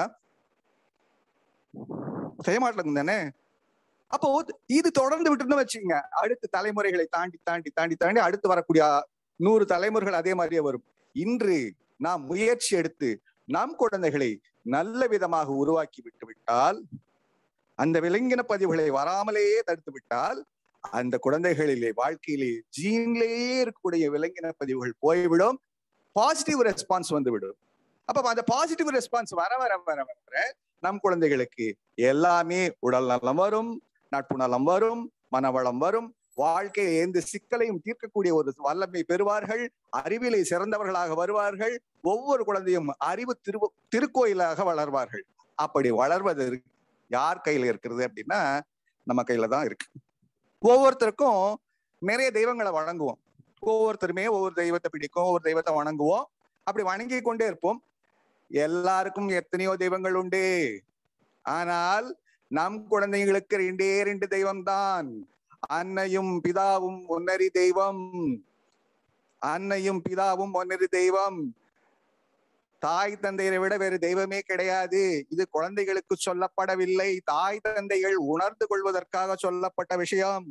செய்ய மாட்டேங்க தானே அப்போ இது தொடர்ந்து விட்டுன்னு வச்சுக்கோங்க அடுத்த தலைமுறைகளை தாண்டி தாண்டி தாண்டி தாண்டி அடுத்து வரக்கூடிய நூறு தலைமுறைகள் அதே மாதிரியே வரும் இன்று நாம் முயற்சி எடுத்து நம் குழந்தைகளை நல்ல விதமாக உருவாக்கி விட்டு விட்டால் அந்த விலங்கின பதிவுகளை வராமலேயே தடுத்து விட்டால் அந்த குழந்தைகளிலே வாழ்க்கையிலே ஜீன்லேயே இருக்கக்கூடிய விலங்கின பதிவுகள் போய்விடும் பாசிட்டிவ் ரெஸ்பான்ஸ் வந்து விடும் அப்ப அந்த பாசிட்டிவ் ரெஸ்பான்ஸ் வர வர வர வர நம் குழந்தைகளுக்கு எல்லாமே உடல் நலம் வரும் நட்பு நலம் வரும் மனவளம் வரும் வாழ்க்கையை எந்த சிக்கலையும் தீர்க்கக்கூடிய ஒரு வல்லமை பெறுவார்கள் அறிவிலை சிறந்தவர்களாக வருவார்கள் ஒவ்வொரு குழந்தையும் அறிவு திரு திருக்கோயிலாக வளர்வார்கள் அப்படி வளர்வதற்கு யார் கையில இருக்கிறது அப்படின்னா நம்ம கையில தான் இருக்கு ஒவ்வொருத்தருக்கும் நிறைய தெய்வங்களை வணங்குவோம் ஒவ்வொருத்தருமே ஒவ்வொரு தெய்வத்தை பிடிக்கும் ஒவ்வொரு தெய்வத்தை வணங்குவோம் அப்படி வணங்கி கொண்டே இருப்போம் எல்லாருக்கும் எத்தனையோ தெய்வங்கள் உண்டு ஆனால் நம் குழந்தைகளுக்கு ரெண்டே ரெண்டு தெய்வம் தான் அன்னையும் பிதாவும் ஒன்னரி தெய்வம் அன்னையும் பிதாவும் ஒன்னரி தெய்வம் தாய் தந்தையரை விட வேறு தெய்வமே கிடையாது இது குழந்தைகளுக்கு சொல்லப்படவில்லை தாய் தந்தைகள் உணர்ந்து கொள்வதற்காக சொல்லப்பட்ட விஷயம்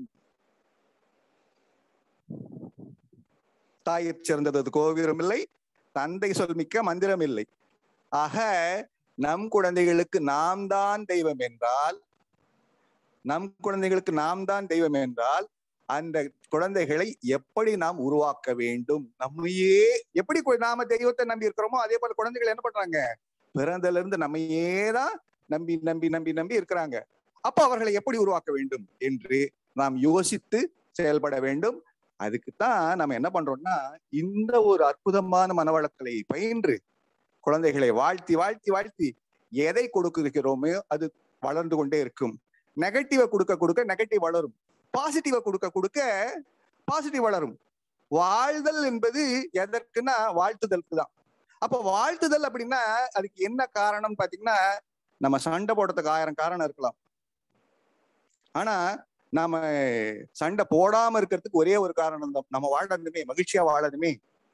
தாயிற் சிறந்தது கோவிலும் இல்லை தந்தை சொல் மிக்க மந்திரம் இல்லை ஆக நம் குழந்தைகளுக்கு நாம் தான் தெய்வம் என்றால் நம் குழந்தைகளுக்கு நாம் தான் தெய்வம் என்றால் அந்த குழந்தைகளை எப்படி நாம் உருவாக்க வேண்டும் நம்மையே எப்படி கு- நாம தெய்வத்தை நம்பி இருக்கிறோமோ அதே போல குழந்தைகள் என்ன பண்றாங்க பிறந்தல இருந்து நம்மையே தான் நம்பி நம்பி நம்பி நம்பி இருக்கிறாங்க அப்ப அவர்களை எப்படி உருவாக்க வேண்டும் என்று நாம் யோசித்து செயல்பட வேண்டும் அதுக்குத்தான் நம்ம என்ன பண்றோம்னா இந்த ஒரு அற்புதமான மனவளக்கலை பயின்று குழந்தைகளை வாழ்த்தி வாழ்த்தி வாழ்த்தி எதை கொடுக்கிறோமோ அது வளர்ந்து கொண்டே இருக்கும் நெகட்டிவை கொடுக்க கொடுக்க நெகட்டிவ் வளரும் பாசிட்டிவை கொடுக்க கொடுக்க பாசிட்டிவ் வளரும் வாழ்தல் என்பது எதற்குன்னா வாழ்த்துதலுக்கு தான் அப்ப வாழ்த்துதல் அப்படின்னா அதுக்கு என்ன காரணம் பாத்தீங்கன்னா நம்ம சண்டை போடுறதுக்கு ஆயிரம் காரணம் இருக்கலாம் ஆனா நாம சண்டை போடாம இருக்கிறதுக்கு ஒரே ஒரு காரணம் தான் நம்ம வாழறதுமே மகிழ்ச்சியா வாழறதுமே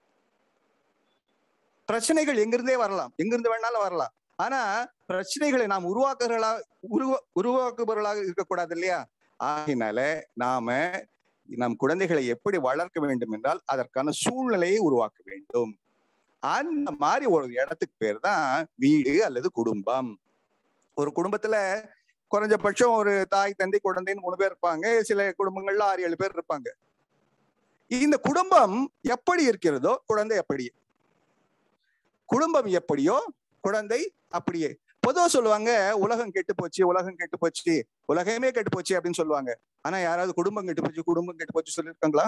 பிரச்சனைகள் எங்கிருந்தே வரலாம் எங்கிருந்து வேணாலும் வரலாம் ஆனா பிரச்சனைகளை நாம் உருவாக்குறா உருவா உருவாக்குபவர்களாக இருக்கக்கூடாது இல்லையா ஆகினால நாம நம் குழந்தைகளை எப்படி வளர்க்க வேண்டும் என்றால் அதற்கான சூழ்நிலையை உருவாக்க வேண்டும் அந்த மாதிரி ஒரு இடத்துக்கு பேர் தான் வீடு அல்லது குடும்பம் ஒரு குடும்பத்துல குறைஞ்சபட்சம் ஒரு தாய் தந்தை குழந்தைன்னு மூணு பேர் இருப்பாங்க சில குடும்பங்கள்ல ஆறு ஏழு பேர் இருப்பாங்க இந்த குடும்பம் எப்படி இருக்கிறதோ குழந்தை அப்படியே குடும்பம் எப்படியோ குழந்தை அப்படியே பொதுவா சொல்லுவாங்க உலகம் கெட்டு போச்சு உலகம் கெட்டு போச்சு உலகமே கெட்டு போச்சு அப்படின்னு சொல்லுவாங்க ஆனா யாராவது குடும்பம் கெட்டு போச்சு குடும்பம் கெட்டு போச்சு சொல்லியிருக்காங்களா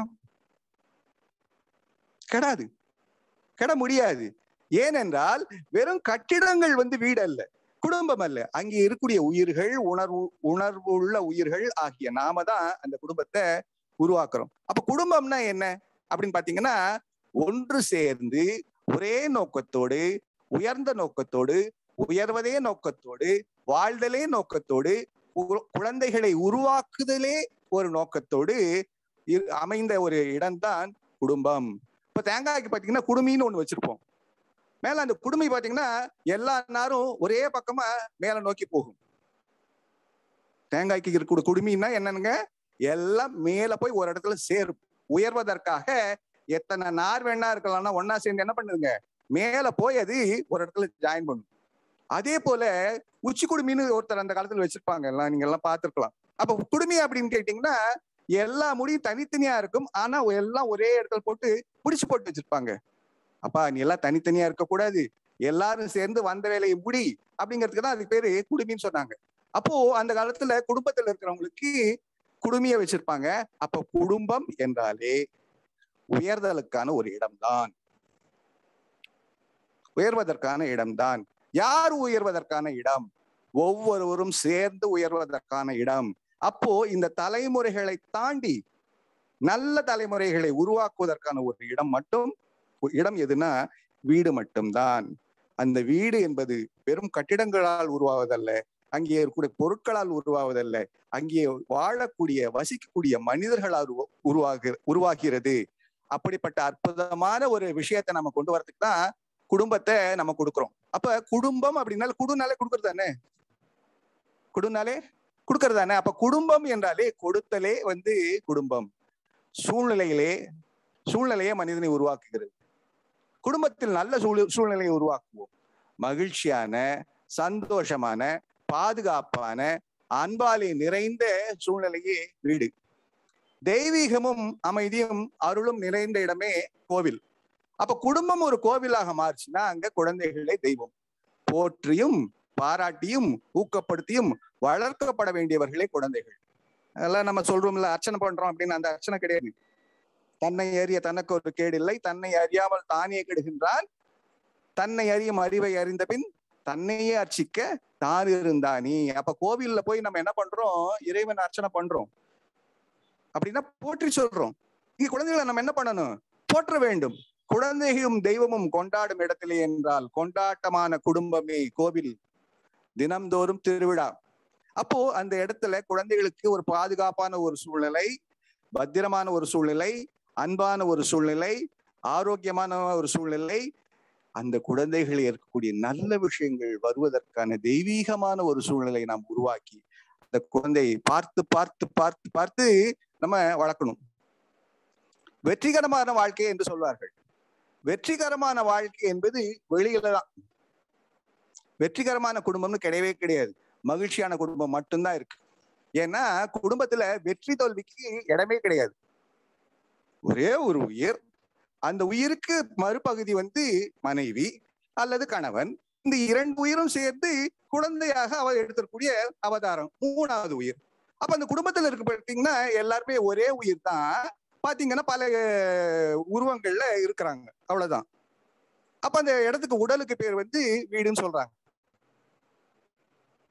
கெடாது கெட முடியாது ஏனென்றால் வெறும் கட்டிடங்கள் வந்து வீடு அல்ல குடும்பம் அல்ல அங்கே இருக்கக்கூடிய உயிர்கள் உணர்வு உணர்வு உள்ள உயிர்கள் ஆகிய நாம தான் அந்த குடும்பத்தை உருவாக்குறோம் அப்ப குடும்பம்னா என்ன அப்படின்னு பாத்தீங்கன்னா ஒன்று சேர்ந்து ஒரே நோக்கத்தோடு உயர்ந்த நோக்கத்தோடு உயர்வதே நோக்கத்தோடு வாழ்தலே நோக்கத்தோடு கு- குழந்தைகளை உருவாக்குதலே ஒரு நோக்கத்தோடு இரு- அமைந்த ஒரு இடம்தான் குடும்பம் இப்ப தேங்காய்க்கு பாத்தீங்கன்னா குடுமின்னு ஒண்ணு வச்சிருப்போம் மேல அந்த குடுமி பாத்தீங்கன்னா எல்லா நாரும் ஒரே பக்கமா மேல நோக்கி போகும் தேங்காய்க்கு இருக்கக்கூடிய குடுமின்னா என்னனுங்க எல்லாம் மேல போய் ஒரு இடத்துல சேரும் உயர்வதற்காக எத்தனை நார் வேணா இருக்கலாம்னா ஒன்னா சேர்ந்து என்ன பண்ணுதுங்க மேல போய் அது ஒரு இடத்துல ஜாயின் பண்ணும் அதே போல உச்சி குடுமின்னு ஒருத்தர் அந்த காலத்துல வச்சிருப்பாங்க எல்லாம் நீங்க எல்லாம் பார்த்திருக்கலாம் அப்ப குடுமி அப்படின்னு கேட்டீங்கன்னா எல்லா முடியும் தனித்தனியா இருக்கும் ஆனா எல்லாம் ஒரே இடத்துல போட்டு பிடிச்சு போட்டு வச்சிருப்பாங்க அப்பா நீ எல்லாம் தனித்தனியா இருக்கக்கூடாது எல்லாரும் சேர்ந்து வந்த வேலையை முடி அப்படிங்கிறதுக்கு தான் அதுக்கு பேரு குடுமின்னு சொன்னாங்க அப்போ அந்த காலத்துல குடும்பத்துல இருக்கிறவங்களுக்கு குடுமிய வச்சிருப்பாங்க அப்ப குடும்பம் என்றாலே உயர்தலுக்கான ஒரு இடம்தான் உயர்வதற்கான இடம்தான் யார் உயர்வதற்கான இடம் ஒவ்வொருவரும் சேர்ந்து உயர்வதற்கான இடம் அப்போ இந்த தலைமுறைகளை தாண்டி நல்ல தலைமுறைகளை உருவாக்குவதற்கான ஒரு இடம் மட்டும் இடம் எதுனா வீடு மட்டும்தான் அந்த வீடு என்பது வெறும் கட்டிடங்களால் உருவாவதல்ல அங்கே இருக்கக்கூடிய பொருட்களால் உருவாவதல்ல அங்கே வாழக்கூடிய வசிக்கக்கூடிய மனிதர்களால் உருவா- உருவாகு உருவாகிறது அப்படிப்பட்ட அற்புதமான ஒரு விஷயத்தை நம்ம கொண்டு வரதுக்கு தான் குடும்பத்தை நம்ம கொடுக்கிறோம் அப்ப குடும்பம் அப்படின்னால குடுனாலே கொடுக்கறது தானே குடுனாலே கொடுக்கறது தானே அப்ப குடும்பம் என்றாலே கொடுத்தலே வந்து குடும்பம் சூழ்நிலையிலே சூழ்நிலையே மனிதனை உருவாக்குகிறது குடும்பத்தில் நல்ல சூழ் சூழ்நிலையை உருவாக்குவோம் மகிழ்ச்சியான சந்தோஷமான பாதுகாப்பான அன்பாலே நிறைந்த சூழ்நிலையே வீடு தெய்வீகமும் அமைதியும் அருளும் நிறைந்த இடமே கோவில் அப்ப குடும்பம் ஒரு கோவிலாக மாறுச்சுன்னா அங்க குழந்தைகளே தெய்வம் போற்றியும் பாராட்டியும் ஊக்கப்படுத்தியும் வளர்க்கப்பட வேண்டியவர்களே குழந்தைகள் அதெல்லாம் நம்ம சொல்றோம்ல அர்ச்சனை பண்றோம் அப்படின்னு அந்த அர்ச்சனை கிடையாது தன்னை அறிய தனக்கு ஒரு கேடு இல்லை தன்னை அறியாமல் தானே கெடுகின்றான் தன்னை அறியும் அறிவை அறிந்த பின் தன்னையே அர்ச்சிக்க தான் இருந்தானி அப்ப கோவில்ல போய் நம்ம என்ன பண்றோம் இறைவன் அர்ச்சனை பண்றோம் அப்படின்னா போற்றி சொல்றோம் இங்க குழந்தைகளை நம்ம என்ன பண்ணணும் போற்ற வேண்டும் குழந்தையும் தெய்வமும் கொண்டாடும் இடத்திலே என்றால் கொண்டாட்டமான குடும்பமே கோவில் தினம்தோறும் திருவிழா அப்போ அந்த இடத்துல குழந்தைகளுக்கு ஒரு பாதுகாப்பான ஒரு சூழ்நிலை பத்திரமான ஒரு சூழ்நிலை அன்பான ஒரு சூழ்நிலை ஆரோக்கியமான ஒரு சூழ்நிலை அந்த குழந்தைகளில் இருக்கக்கூடிய நல்ல விஷயங்கள் வருவதற்கான தெய்வீகமான ஒரு சூழ்நிலை நாம் உருவாக்கி அந்த குழந்தையை பார்த்து பார்த்து பார்த்து பார்த்து நம்ம வளர்க்கணும் வெற்றிகரமான வாழ்க்கை என்று சொல்வார்கள் வெற்றிகரமான வாழ்க்கை என்பது வெளியில தான் வெற்றிகரமான குடும்பம்னு கிடையவே கிடையாது மகிழ்ச்சியான குடும்பம் மட்டும்தான் இருக்கு ஏன்னா குடும்பத்துல வெற்றி தோல்விக்கு இடமே கிடையாது ஒரே ஒரு உயிர் அந்த உயிருக்கு மறுபகுதி வந்து மனைவி அல்லது கணவன் இந்த இரண்டு உயிரும் சேர்த்து குழந்தையாக அவ எடுத்திருக்கூடிய அவதாரம் மூணாவது உயிர் அப்ப அந்த குடும்பத்துல இருக்கு பார்த்தீங்கன்னா எல்லாருமே ஒரே உயிர் தான் பாத்தீங்கன்னா பல அஹ், உருவங்கள்ல இருக்கிறாங்க அவ்வளவுதான் அப்ப அந்த இடத்துக்கு உடலுக்கு பேர் வந்து வீடுன்னு சொல்றாங்க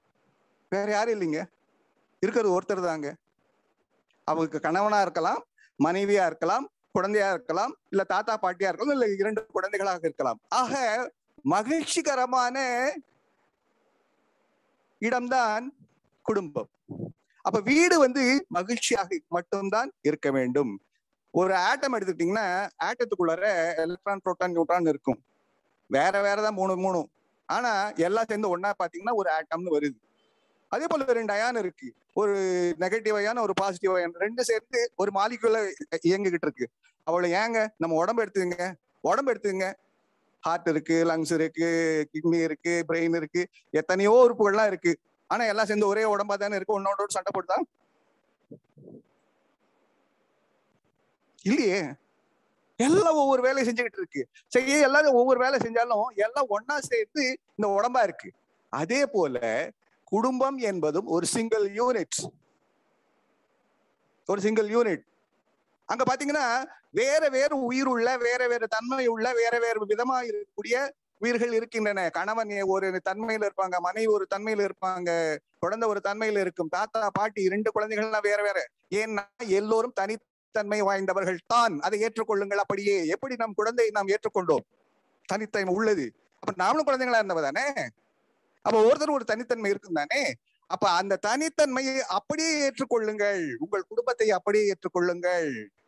வேற யாரும் இல்லைங்க இருக்கிறது ஒருத்தர் தாங்க அவங்களுக்கு கணவனா இருக்கலாம் மனைவியா இருக்கலாம் குழந்தையா இருக்கலாம் இல்ல தாத்தா பாட்டியா இருக்கலாம் இல்ல இரண்டு குழந்தைகளாக இருக்கலாம் ஆக மகிழ்ச்சிகரமான இடம்தான் குடும்பம் அப்ப வீடு வந்து மகிழ்ச்சியாக மட்டும்தான் இருக்க வேண்டும் ஒரு ஆட்டம் எடுத்துக்கிட்டீங்கன்னா ஆட்டத்துக்குள்ளார எலக்ட்ரான் புரோட்டான் நியூட்ரான் இருக்கும் வேற வேறதான் மூணு மூணு ஆனா எல்லாம் சேர்ந்து ஒன்னா பாத்தீங்கன்னா ஒரு ஆட்டம்னு வருது அதே போல ரெண்டு அயான் இருக்கு ஒரு நெகட்டிவ் அயான் ஒரு பாசிட்டிவ் அயான் ரெண்டு சேர்ந்து ஒரு மாலிகுல இயங்கிக்கிட்டு இருக்கு அவளை ஏங்க நம்ம உடம்பு எடுத்துங்க உடம்பு எடுத்துங்க ஹார்ட் இருக்கு லங்ஸ் இருக்கு கிட்னி இருக்கு பிரெயின் இருக்கு எத்தனையோ உறுப்புகள்லாம் இருக்கு ஆனா எல்லாம் சேர்ந்து ஒரே உடம்பா தானே இருக்கு ஒன்னோட சண்டை போட்டுதா இல்லையே எல்லாம் ஒவ்வொரு வேலையை செஞ்சுக்கிட்டு இருக்கு செய்ய எல்லாரும் ஒவ்வொரு வேலை செஞ்சாலும் எல்லாம் ஒன்னா சேர்த்து இந்த உடம்பா இருக்கு அதே போல குடும்பம் என்பதும் ஒரு சிங்கிள் யூனிட் ஒரு சிங்கிள் யூனிட் அங்க பாத்தீங்கன்னா வேற வேற உயிர் உள்ள வேற வேற தன்மை உள்ள வேற வேற விதமா இருக்கக்கூடிய உயிர்கள் இருக்கின்றன கணவன் ஒரு தன்மையில இருப்பாங்க மனைவி ஒரு தன்மையில இருப்பாங்க குழந்தை ஒரு தன்மையில இருக்கும் தாத்தா பாட்டி இரண்டு குழந்தைகள்லாம் வேற வேற ஏன்னா எல்லோரும் தனித்தன்மை வாய்ந்தவர்கள் தான் அதை ஏற்றுக்கொள்ளுங்கள் அப்படியே எப்படி நம் குழந்தையை நாம் ஏற்றுக்கொண்டோம் தனித்தன்மை உள்ளது அப்ப நாமளும் குழந்தைங்களா இருந்தவ தானே அப்ப ஒருத்தர் ஒரு தனித்தன்மை இருக்கும் தானே அப்ப அந்த தனித்தன்மையை அப்படியே ஏற்றுக்கொள்ளுங்கள் உங்கள் குடும்பத்தை அப்படியே ஏற்றுக்கொள்ளுங்கள்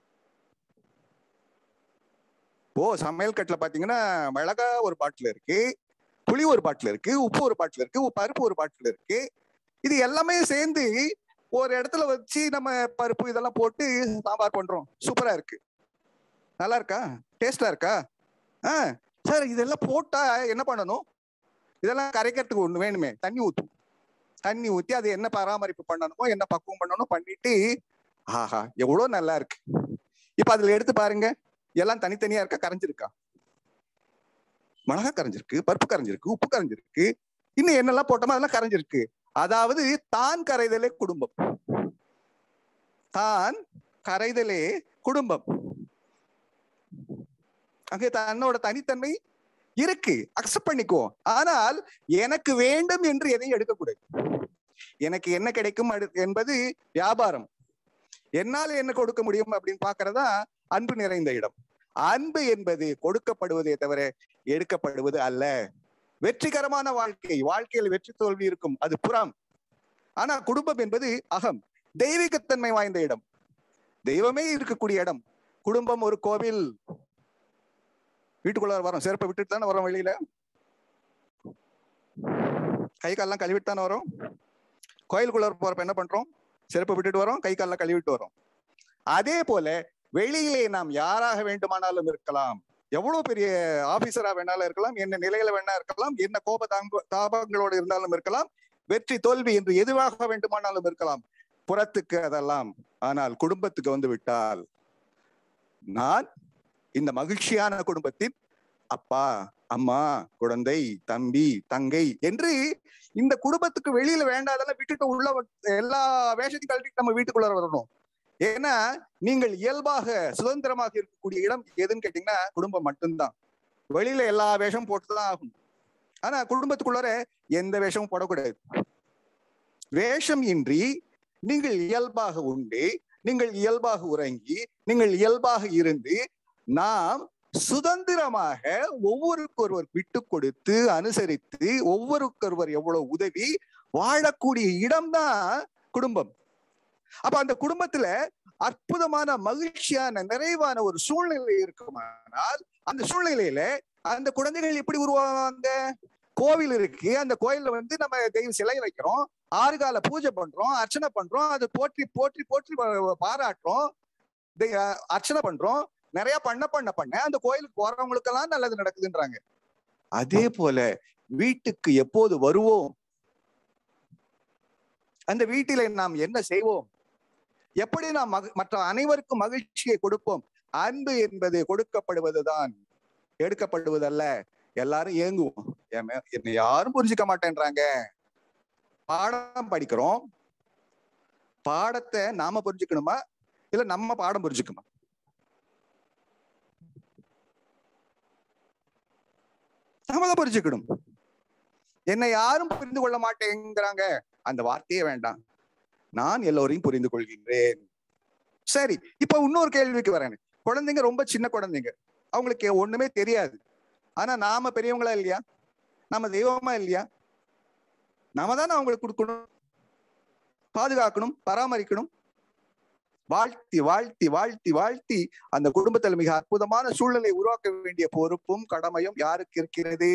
ஓ சமையல் கட்டுல பாத்தீங்கன்னா மிளகா ஒரு பாட்டில் இருக்கு புளி ஒரு பாட்டில் இருக்கு உப்பு ஒரு பாட்டில் இருக்கு பருப்பு ஒரு பாட்டில் இருக்கு இது எல்லாமே சேர்ந்து ஒரு இடத்துல வச்சு நம்ம பருப்பு இதெல்லாம் போட்டு சாம்பார் பண்றோம் சூப்பரா இருக்கு நல்லா இருக்கா டேஸ்டா இருக்கா ஆ சார் இதெல்லாம் போட்டா என்ன பண்ணணும் இதெல்லாம் கரைக்கிறதுக்கு ஒண்ணு வேணுமே தண்ணி ஊற்றும் தண்ணி ஊத்தி அதை என்ன பராமரிப்பு பண்ணணுமோ என்ன பக்குவம் பண்ணணும் பண்ணிட்டு ஆஹா எவ்வளவு நல்லா இருக்கு இப்ப அதுல எடுத்து பாருங்க எல்லாம் தனித்தனியா இருக்கா கரைஞ்சிருக்கா மிளகா கரைஞ்சிருக்கு பருப்பு கரைஞ்சிருக்கு உப்பு கரைஞ்சிருக்கு இன்னும் என்னெல்லாம் போட்டோமோ அதெல்லாம் கரைஞ்சிருக்கு அதாவது தான் கரைதலே குடும்பம் தான் கரைதலே குடும்பம் அங்கே தன்னோட தனித்தன்மை இருக்கு அக்செப்ட் பண்ணிக்குவோம் ஆனால் எனக்கு வேண்டும் என்று எதையும் எடுக்கக்கூடாது எனக்கு என்ன கிடைக்கும் என்பது வியாபாரம் என்னால என்ன கொடுக்க முடியும் அப்படின்னு பாக்குறதா அன்பு நிறைந்த இடம் அன்பு என்பது கொடுக்கப்படுவதே தவிர எடுக்கப்படுவது அல்ல வெற்றிகரமான வாழ்க்கை வாழ்க்கையில் வெற்றி தோல்வி இருக்கும் அது புறம் ஆனா குடும்பம் என்பது அகம் தெய்வீகத்தன்மை வாய்ந்த இடம் தெய்வமே இருக்கக்கூடிய இடம் குடும்பம் ஒரு கோவில் வீட்டுக்குள்ள வரோம் செருப்பை விட்டுட்டு தானே வரோம் வெளியில கை கால்லாம் கழுவிட்டு தானே வரோம் கோயிலுக்குள்ள போறப்ப என்ன பண்றோம் செருப்பை விட்டுட்டு வரோம் கை கால்லாம் கழுவிட்டு வரோம் அதே போல வெளியிலே நாம் யாராக வேண்டுமானாலும் இருக்கலாம் எவ்வளவு பெரிய ஆபீசரா வேணாலும் இருக்கலாம் என்ன நிலையில வேணா இருக்கலாம் என்ன கோப தாபங்களோடு இருந்தாலும் இருக்கலாம் வெற்றி தோல்வி என்று எதுவாக வேண்டுமானாலும் இருக்கலாம் புறத்துக்கு அதெல்லாம் ஆனால் குடும்பத்துக்கு வந்து விட்டால் நான் இந்த மகிழ்ச்சியான குடும்பத்தின் அப்பா அம்மா குழந்தை தம்பி தங்கை என்று இந்த குடும்பத்துக்கு வெளியில வேண்டாதெல்லாம் விட்டுட்டு உள்ள எல்லா வேஷத்தையும் கழட்டிட்டு நம்ம வீட்டுக்குள்ள வரணும் ஏன்னா நீங்கள் இயல்பாக சுதந்திரமாக இருக்கக்கூடிய இடம் எதுன்னு கேட்டீங்கன்னா குடும்பம் மட்டும்தான் வெளியில எல்லா வேஷமும் போட்டுதான் ஆகும் ஆனா குடும்பத்துக்குள்ளார எந்த வேஷமும் போடக்கூடாது வேஷம் இன்றி நீங்கள் இயல்பாக உண்டு நீங்கள் இயல்பாக உறங்கி நீங்கள் இயல்பாக இருந்து நாம் சுதந்திரமாக ஒவ்வொருக்கொருவர் விட்டு கொடுத்து அனுசரித்து ஒவ்வொருக்கொருவர் எவ்வளவு உதவி வாழக்கூடிய இடம்தான் குடும்பம் அப்ப அந்த குடும்பத்துல அற்புதமான மகிழ்ச்சியான நிறைவான ஒரு சூழ்நிலை இருக்குமானால் அந்த சூழ்நிலையில அந்த குழந்தைகள் எப்படி உருவாவாங்க கோவில் இருக்கு அந்த கோயில்ல வந்து நம்ம தெய்வ சிலை வைக்கிறோம் ஆறு கால பூஜை பண்றோம் அர்ச்சனை பண்றோம் அது போற்றி போற்றி போற்றி பாராட்டுறோம் அர்ச்சனை பண்றோம் நிறைய பண்ண பண்ண பண்ண அந்த கோயிலுக்கு போறவங்களுக்கெல்லாம் நல்லது நடக்குதுன்றாங்க அதே போல வீட்டுக்கு எப்போது வருவோம் அந்த வீட்டில நாம் என்ன செய்வோம் எப்படி நாம் மற்ற அனைவருக்கும் மகிழ்ச்சியை கொடுப்போம் அன்பு என்பது கொடுக்கப்படுவதுதான் எடுக்கப்படுவதல்ல எல்லாரும் ஏங்குவோம் என்னை யாரும் புரிஞ்சுக்க மாட்டேன்றாங்க பாடம் படிக்கிறோம் பாடத்தை நாம புரிஞ்சுக்கணுமா இல்ல நம்ம பாடம் புரிஞ்சுக்கணுமா நாம தான் புரிஞ்சுக்கணும் என்னை யாரும் புரிந்து கொள்ள மாட்டேங்கிறாங்க அந்த வார்த்தையே வேண்டாம் நான் எல்லோரையும் புரிந்து கொள்கின்றேன் சரி இப்ப இன்னொரு கேள்விக்கு வரேன் குழந்தைங்க ரொம்ப சின்ன குழந்தைங்க அவங்களுக்கு ஒண்ணுமே தெரியாது ஆனா நாம பெரியவங்களா இல்லையா நம்ம தெய்வமா இல்லையா நாம தானே அவங்களுக்கு கொடுக்கணும் பாதுகாக்கணும் பராமரிக்கணும் வாழ்த்தி வாழ்த்தி வாழ்த்தி வாழ்த்தி அந்த குடும்பத்தில் மிக அற்புதமான சூழலை உருவாக்க வேண்டிய பொறுப்பும் கடமையும் யாருக்கு இருக்கிறது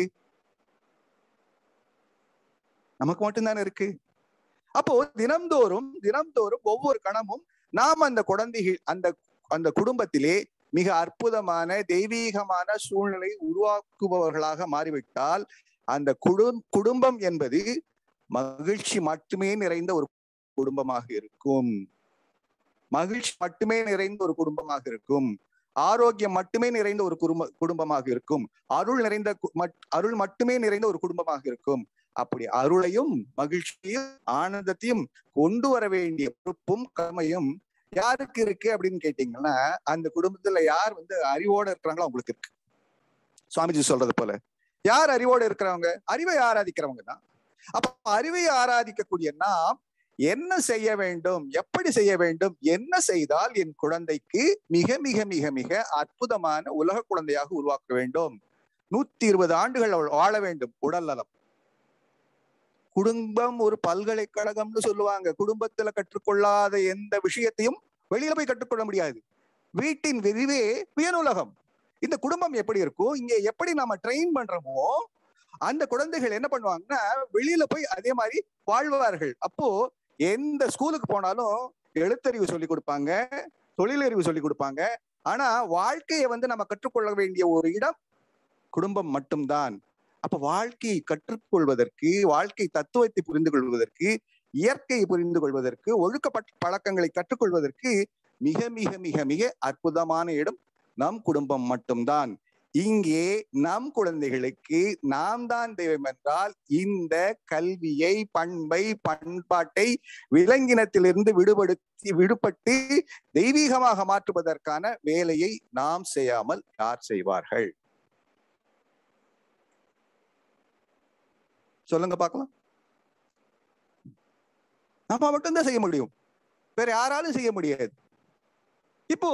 நமக்கு மட்டும்தானே இருக்கு அப்போ தினம்தோறும் தினம்தோறும் ஒவ்வொரு கணமும் நாம் அந்த குழந்தைகள் அந்த அந்த குடும்பத்திலே மிக அற்புதமான தெய்வீகமான சூழ்நிலை உருவாக்குபவர்களாக மாறிவிட்டால் அந்த குடும் குடும்பம் என்பது மகிழ்ச்சி மட்டுமே நிறைந்த ஒரு குடும்பமாக இருக்கும் மகிழ்ச்சி மட்டுமே நிறைந்த ஒரு குடும்பமாக இருக்கும் ஆரோக்கியம் மட்டுமே நிறைந்த ஒரு குடும்ப குடும்பமாக இருக்கும் அருள் நிறைந்த கு- மட்- அருள் மட்டுமே நிறைந்த ஒரு குடும்பமாக இருக்கும் அப்படி அருளையும் மகிழ்ச்சியும் ஆனந்தத்தையும் கொண்டு வர வேண்டிய பொறுப்பும் கடமையும் யாருக்கு இருக்கு அப்படின்னு கேட்டீங்கன்னா அந்த குடும்பத்துல யார் வந்து அறிவோட இருக்கிறாங்களோ அவங்களுக்கு இருக்கு சுவாமிஜி சொல்றது போல யார் அறிவோட இருக்கிறவங்க அறிவை ஆராதிக்கிறவங்க தான் அப்ப அறிவை ஆராதிக்கக்கூடிய நாம் என்ன செய்ய வேண்டும் எப்படி செய்ய வேண்டும் என்ன செய்தால் என் குழந்தைக்கு மிக மிக மிக மிக அற்புதமான உலக குழந்தையாக உருவாக்க வேண்டும் நூத்தி இருபது ஆண்டுகள் அவள் வாழ வேண்டும் உடல் நலம் குடும்பம் ஒரு பல்கலைக்கழகம்னு சொல்லுவாங்க குடும்பத்துல கற்றுக்கொள்ளாத எந்த விஷயத்தையும் வெளியில போய் கற்றுக்கொள்ள முடியாது வீட்டின் விரிவே வியனுலகம் இந்த குடும்பம் எப்படி இருக்கும் இங்க எப்படி நாம ட்ரெயின் பண்றோமோ அந்த குழந்தைகள் என்ன பண்ணுவாங்கன்னா வெளியில போய் அதே மாதிரி வாழ்வார்கள் அப்போ எந்த ஸ்கூலுக்கு போனாலும் எழுத்தறிவு சொல்லி கொடுப்பாங்க தொழிலறிவு சொல்லி கொடுப்பாங்க ஆனா வாழ்க்கையை வந்து நம்ம கற்றுக்கொள்ள வேண்டிய ஒரு இடம் குடும்பம் மட்டும்தான் அப்ப வாழ்க்கையை கற்றுக்கொள்வதற்கு வாழ்க்கை தத்துவத்தை புரிந்து கொள்வதற்கு இயற்கையை புரிந்து கொள்வதற்கு ஒழுக்கப்பட்ட பழக்கங்களை கற்றுக்கொள்வதற்கு மிக மிக மிக மிக அற்புதமான இடம் நம் குடும்பம் மட்டும்தான் இங்கே நம் குழந்தைகளுக்கு நாம் தான் தெய்வம் என்றால் இந்த கல்வியை பண்பை பண்பாட்டை விலங்கினத்திலிருந்து விடுபடுத்தி விடுபட்டு தெய்வீகமாக மாற்றுவதற்கான வேலையை நாம் செய்யாமல் யார் செய்வார்கள் சொல்லுங்க பார்க்கலாம் நாம மட்டும்தான் செய்ய முடியும் வேற யாராலும் செய்ய முடியாது இப்போ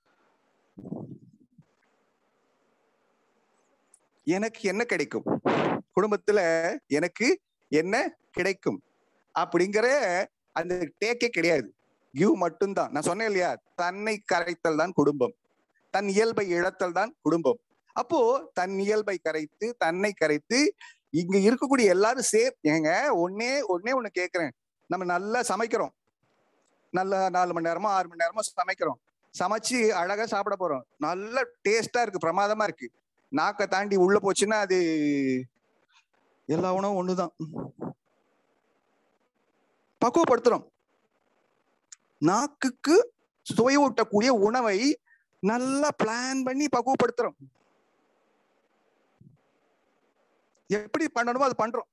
எனக்கு என்ன கிடைக்கும் குடும்பத்துல எனக்கு என்ன கிடைக்கும் அப்படிங்கிற அந்த டேக்கே கிடையாது கிவ் மட்டும்தான் நான் சொன்னேன் இல்லையா தன்னை கரைத்தல் தான் குடும்பம் தன் இயல்பை இழத்தல் தான் குடும்பம் அப்போ தன் இயல்பை கரைத்து தன்னை கரைத்து இங்க இருக்கக்கூடிய எல்லாரும் சேர் ஏங்க ஒன்னே ஒன்னே ஒண்ணு கேக்குறேன் நம்ம நல்லா சமைக்கிறோம் நல்லா நாலு மணி நேரமோ ஆறு மணி நேரமோ சமைக்கிறோம் சமைச்சு அழகா சாப்பிட போறோம் நல்ல டேஸ்டா இருக்கு பிரமாதமா இருக்கு நாக்கை தாண்டி உள்ள போச்சுன்னா அது எல்லா உணவும் ஒண்ணுதான் பக்குவப்படுத்துறோம் நாக்குக்கு சுவையூட்டக்கூடிய உணவை நல்லா பிளான் பண்ணி பக்குவப்படுத்துறோம் எப்படி பண்ணணுமோ அது பண்றோம்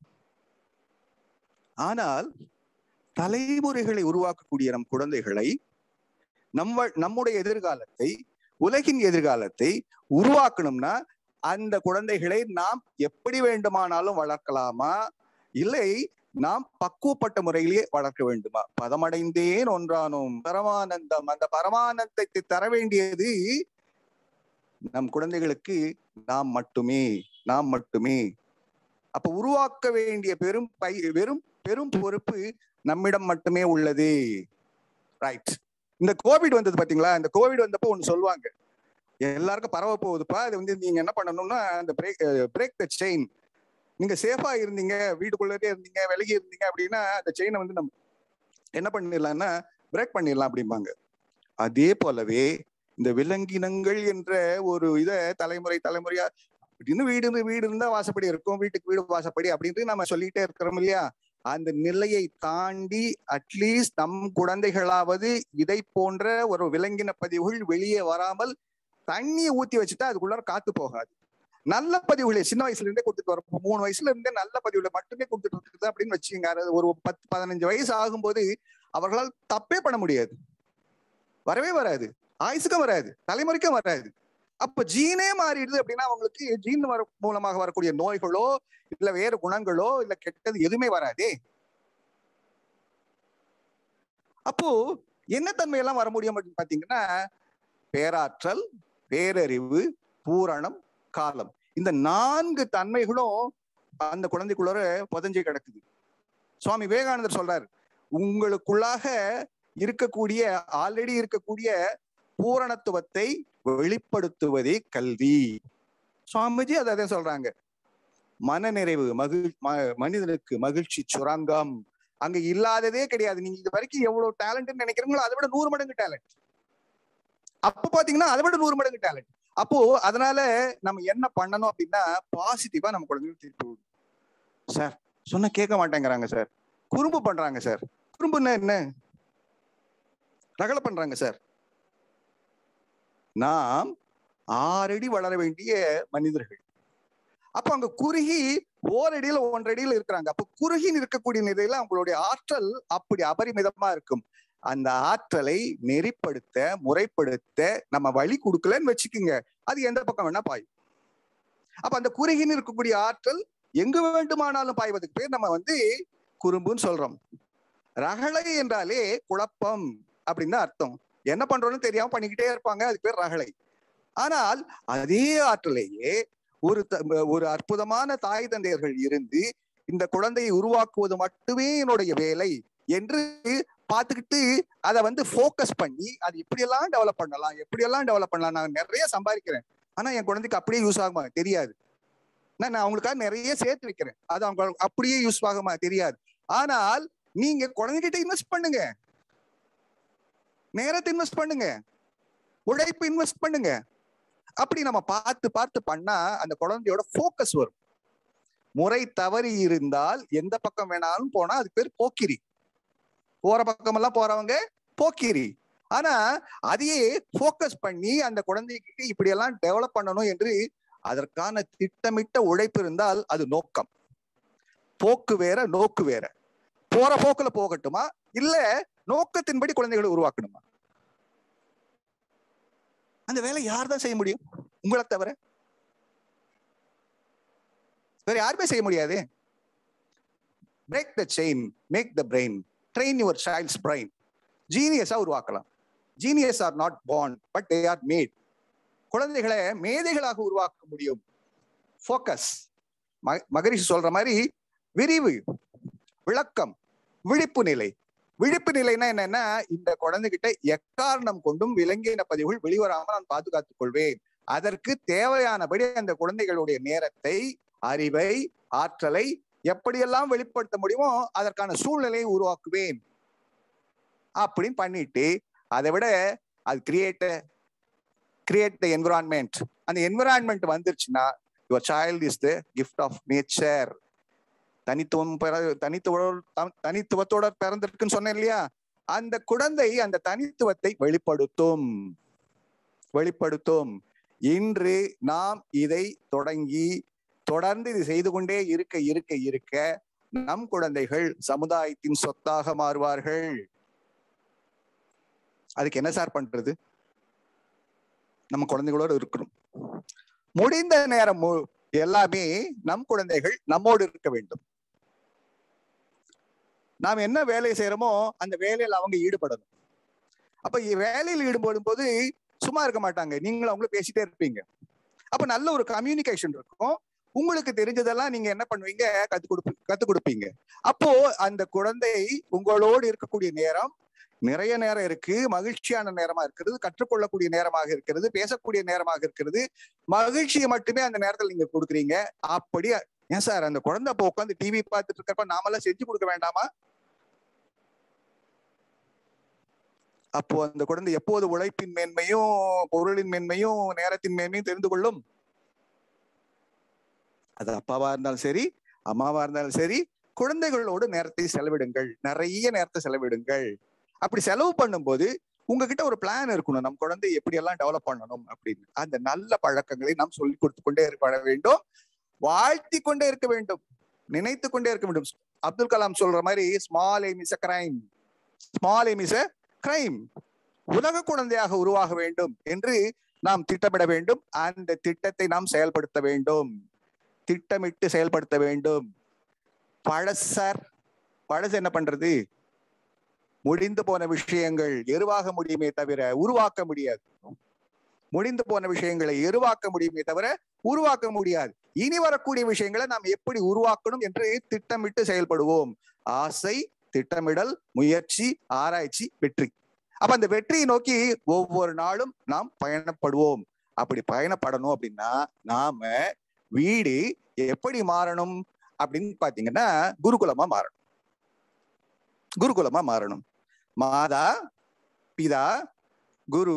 ஆனால் தலைமுறைகளை உருவாக்கக்கூடிய நம் குழந்தைகளை நம்ம நம்முடைய எதிர்காலத்தை உலகின் எதிர்காலத்தை உருவாக்கணும்னா அந்த குழந்தைகளை நாம் எப்படி வேண்டுமானாலும் வளர்க்கலாமா இல்லை நாம் பக்குவப்பட்ட முறையிலேயே வளர்க்க வேண்டுமா பதமடைந்தேன் ஒன்றானோம் பரமானந்தம் அந்த பரமானந்தத்தை தர வேண்டியது நம் குழந்தைகளுக்கு நாம் மட்டுமே நாம் மட்டுமே அப்ப உருவாக்க வேண்டிய பெரும் பை வெறும் பெரும் பொறுப்பு நம்மிடம் மட்டுமே உள்ளது ரைட் இந்த கோவிட் வந்தது பாத்தீங்களா இந்த கோவிட் வந்தப்போ ஒண்ணு சொல்லுவாங்க எல்லாருக்கும் பரவ போகுதுப்பா அது வந்து நீங்க என்ன பண்ணணும்னா அந்த பிரேக் பிரேக் த செயின் நீங்க சேஃபா இருந்தீங்க வீட்டுக்குள்ளே இருந்தீங்க விலகி இருந்தீங்க அப்படின்னா அந்த செயினை வந்து நம்ம என்ன பண்ணிடலாம்னா பிரேக் பண்ணிடலாம் அப்படிம்பாங்க அதே போலவே இந்த விலங்கினங்கள் என்ற ஒரு இத தலைமுறை தலைமுறையா அப்படின்னு வீடு இருந்து வீடு இருந்தா வாசப்படி இருக்கும் வீட்டுக்கு வீடு வாசப்படி அப்படின்ட்டு நம்ம சொல்லிட்டே இருக்கிறோம் இல்லையா அந்த நிலையை தாண்டி அட்லீஸ்ட் நம் குழந்தைகளாவது இதை போன்ற ஒரு விலங்கின பதிவுகள் வெளியே வராமல் தண்ணியை ஊத்தி வச்சுட்டா அதுக்குள்ளார காத்து போகாது நல்ல பதிவுகளை சின்ன வயசுல இருந்தே கொடுத்துட்டு வரோம் மூணு வயசுல இருந்தே நல்ல பதிவுகளை மட்டுமே கொடுத்துட்டு இருக்குது அப்படின்னு வச்சுங்க அது ஒரு பத்து பதினஞ்சு வயசு ஆகும்போது அவர்களால் தப்பே பண்ண முடியாது வரவே வராது ஆயுசுக்கும் வராது தலைமுறைக்கும் வராது அப்ப ஜீனே மாறிடுது அப்படின்னா அவங்களுக்கு ஜீன் வர மூலமாக வரக்கூடிய நோய்களோ இல்ல வேற குணங்களோ இல்ல கெட்டது எதுவுமே வராதே அப்போ என்ன தன்மையெல்லாம் வர முடியும் அப்படின்னு பாத்தீங்கன்னா பேராற்றல் பேரறிவு பூரணம் காலம் இந்த நான்கு தன்மைகளும் அந்த குழந்தைக்குள்ளார புதஞ்சு கிடக்குது சுவாமி விவேகானந்தர் சொல்றாரு உங்களுக்குள்ளாக இருக்கக்கூடிய ஆல்ரெடி இருக்கக்கூடிய பூரணத்துவத்தை வெளிப்படுத்துவதே கல்வி சுவாமிஜி அதை அதே சொல்றாங்க மனநிறைவு மகிழ் ம- மனிதனுக்கு மகிழ்ச்சி சுரங்கம் அங்க இல்லாததே கிடையாது நீங்க இது வரைக்கும் எவ்வளவு டேலண்ட் நினைக்கிறீங்களோ அதை விட நூறு மடங்கு டேலண்ட் அப்ப பாத்தீங்கன்னா அதை விட நூறு மடங்கு டேலண்ட் அப்போ அதனால நம்ம என்ன பண்ணணும் அப்படின்னா பாசிட்டிவா நம்ம குழந்தைங்களுக்கு திருப்பி விடணும் சார் சொன்னா கேட்க மாட்டேங்கிறாங்க சார் குறும்பு பண்றாங்க சார் குறும்புன்னா என்ன ரகலை பண்றாங்க சார் நாம் ஆறடி வளர வேண்டிய மனிதர்கள் அப்ப அங்க குறுகி ஓரடியில ஒன்றடியில இருக்கிறாங்க அப்ப குறுகி இருக்கக்கூடிய நிலையில அவங்களுடைய ஆற்றல் அப்படி அபரிமிதமா இருக்கும் அந்த ஆற்றலை நெறிப்படுத்த முறைப்படுத்த நம்ம வழி கொடுக்கலன்னு வச்சுக்கோங்க அது எந்த பக்கம் வேணா பாயும் அப்ப அந்த குறுகின்னு இருக்கக்கூடிய ஆற்றல் எங்கு வேண்டுமானாலும் பாய்வதற்கு பேர் நம்ம வந்து குறும்புன்னு சொல்றோம் ரகளை என்றாலே குழப்பம் அப்படின்னு தான் அர்த்தம் என்ன பண்றோம்னு தெரியாம பண்ணிக்கிட்டே இருப்பாங்க அதுக்கு பேர் ரகளை ஆனால் அதே ஆற்றலையே ஒரு த- ஒரு அற்புதமான தாய் தந்தையர்கள் இருந்து இந்த குழந்தையை உருவாக்குவது மட்டுமே என்னுடைய வேலை என்று பார்த்துக்கிட்டு அதை வந்து ஃபோக்கஸ் பண்ணி அது எப்படியெல்லாம் டெவலப் பண்ணலாம் எப்படியெல்லாம் டெவலப் பண்ணலாம் நான் நிறைய சம்பாதிக்கிறேன் ஆனா என் குழந்தைக்கு அப்படியே யூஸ் ஆகுமா தெரியாது நான் நான் அவங்களுக்காக நிறைய சேர்த்து வைக்கிறேன் அது அவங்க அப்படியே யூஸ் ஆகுமா தெரியாது ஆனால் நீங்க குழந்தைகிட்ட இன்வெஸ்ட் பண்ணுங்க நேரத்தை இன்வெஸ்ட் பண்ணுங்க உழைப்பு இன்வெஸ்ட் பண்ணுங்க அப்படி நம்ம பார்த்து பார்த்து பண்ணா அந்த குழந்தையோட ஃபோக்கஸ் வரும் முறை தவறி இருந்தால் எந்த பக்கம் வேணாலும் போனா அதுக்கு பேர் போக்கிரி போற பக்கம் எல்லாம் போறவங்க போக்கிரி ஆனா அதையே ஃபோக்கஸ் பண்ணி அந்த குழந்தைக்கு இப்படி எல்லாம் டெவலப் பண்ணணும் என்று அதற்கான திட்டமிட்ட உழைப்பு இருந்தால் அது நோக்கம் போக்கு வேற நோக்கு வேற போற போக்குல போகட்டுமா இல்ல நோக்கத்தின்படி குழந்தைகளை உருவாக்கணுமா அந்த வேலை யார் தான் செய்ய முடியும் உங்களை தவிர வேற யாருமே செய்ய முடியாது break the chain make the brain train your child's brain ஜீனியஸா உருவாக்கலாம் genius are not born but they are made குழந்தைகளை மேதைகளாக உருவாக்க முடியும் ஃபோக்கஸ் மகரிஷி சொல்ற மாதிரி விரிவு விளக்கம் விழிப்பு நிலை விழிப்பு நிலைன்னா என்னன்னா இந்த குழந்தைகிட்ட எக்காரணம் கொண்டும் விலங்கின பதிவுகள் வெளிவராமல் நான் பாதுகாத்துக் கொள்வேன் அதற்கு தேவையானபடி அந்த குழந்தைகளுடைய நேரத்தை அறிவை ஆற்றலை எப்படியெல்லாம் வெளிப்படுத்த முடியுமோ அதற்கான சூழ்நிலையை உருவாக்குவேன் அப்படின்னு பண்ணிட்டு அதை விட அது கிரியேட் கிரியேட் த என்விரான்மெண்ட் அந்த என்விரான்மெண்ட் வந்துருச்சுன்னா your child is the gift of nature தனித்துவம் பெற தனித்துவ தம்- தனித்துவத்தோட பிறந்திருக்குன்னு சொன்னேன் இல்லையா அந்த குழந்தை அந்த தனித்துவத்தை வெளிப்படுத்தும் வெளிப்படுத்தும் இன்று நாம் இதை தொடங்கி தொடர்ந்து இது செய்து கொண்டே இருக்க இருக்க இருக்க நம் குழந்தைகள் சமுதாயத்தின் சொத்தாக மாறுவார்கள் அதுக்கு என்ன சார் பண்றது நம்ம குழந்தைகளோட இருக்கணும் முடிந்த நேரம் மு- எல்லாமே நம் குழந்தைகள் நம்மோடு இருக்க வேண்டும் நாம் என்ன வேலை செய்யறோமோ அந்த வேலையில அவங்க ஈடுபடணும் அப்ப இ- வேலையில் ஈடுபடும் போது சும்மா இருக்க மாட்டாங்க நீங்களும் அவங்களும் பேசிட்டே இருப்பீங்க அப்ப நல்ல ஒரு கம்யூனிகேஷன் இருக்கும் உங்களுக்கு தெரிஞ்சதெல்லாம் நீங்க என்ன பண்ணுவீங்க கத்து கொடுப்பீங்க கத்து கொடுப்பீங்க அப்போ அந்த குழந்தை உங்களோடு இருக்கக்கூடிய நேரம் நிறைய நேரம் இருக்கு மகிழ்ச்சியான நேரமா இருக்கிறது கற்றுக்கொள்ளக்கூடிய நேரமாக இருக்கிறது பேசக்கூடிய நேரமாக இருக்கிறது மகிழ்ச்சியை மட்டுமே அந்த நேரத்துல நீங்க கொடுக்குறீங்க அப்படி ஏன் சார் அந்த குழந்தை அப்போ உட்காந்து டிவி பார்த்துட்டு இருக்கப்ப நாமெல்லாம் செஞ்சு கொடுக்க வேண்டாமா அப்போ அந்த குழந்தை எப்போது உழைப்பின் மேன்மையும் பொருளின் மேன்மையும் நேரத்தின் மேன்மையும் தெரிந்து கொள்ளும் அது அப்பாவா இருந்தாலும் சரி அம்மாவா இருந்தாலும் சரி குழந்தைகளோடு நேரத்தை செலவிடுங்கள் நிறைய நேரத்தை செலவிடுங்கள் அப்படி செலவு பண்ணும்போது உங்ககிட்ட ஒரு பிளான் இருக்கணும் நம் குழந்தை எப்படி எல்லாம் டெவலப் பண்ணணும் அப்படின்னு அந்த நல்ல பழக்கங்களை நாம் சொல்லி கொடுத்து கொண்டே இருக்க வேண்டும் வாழ்த்தி கொண்டே இருக்க வேண்டும் நினைத்து கொண்டே இருக்க வேண்டும் அப்துல் கலாம் சொல்ற மாதிரி small aim is a crime small aim is a crime உலக குழந்தையாக உருவாக வேண்டும் என்று நாம் திட்டமிட வேண்டும் அந்த திட்டத்தை நாம் செயல்படுத்த வேண்டும் திட்டமிட்டு செயல்படுத்த வேண்டும் பழசார் பழசு என்ன பண்றது முடிந்து போன விஷயங்கள் எருவாக முடியுமே தவிர உருவாக்க முடியாது முடிந்து போன விஷயங்களை எருவாக்க முடியுமே தவிர உருவாக்க முடியாது இனி வரக்கூடிய விஷயங்களை நாம் எப்படி உருவாக்கணும் என்று திட்டமிட்டு செயல்படுவோம் ஆசை திட்டமிடல் முயற்சி ஆராய்ச்சி வெற்றி அப்ப அந்த வெற்றியை நோக்கி ஒவ்வொரு நாளும் நாம் பயணப்படுவோம் அப்படி பயணப்படணும் அப்படின்னா நாம வீடு எப்படி மாறணும் அப்படின்னு பாத்தீங்கன்னா குருகுலமா மாறணும் குருகுலமா மாறணும் மாதா பிதா குரு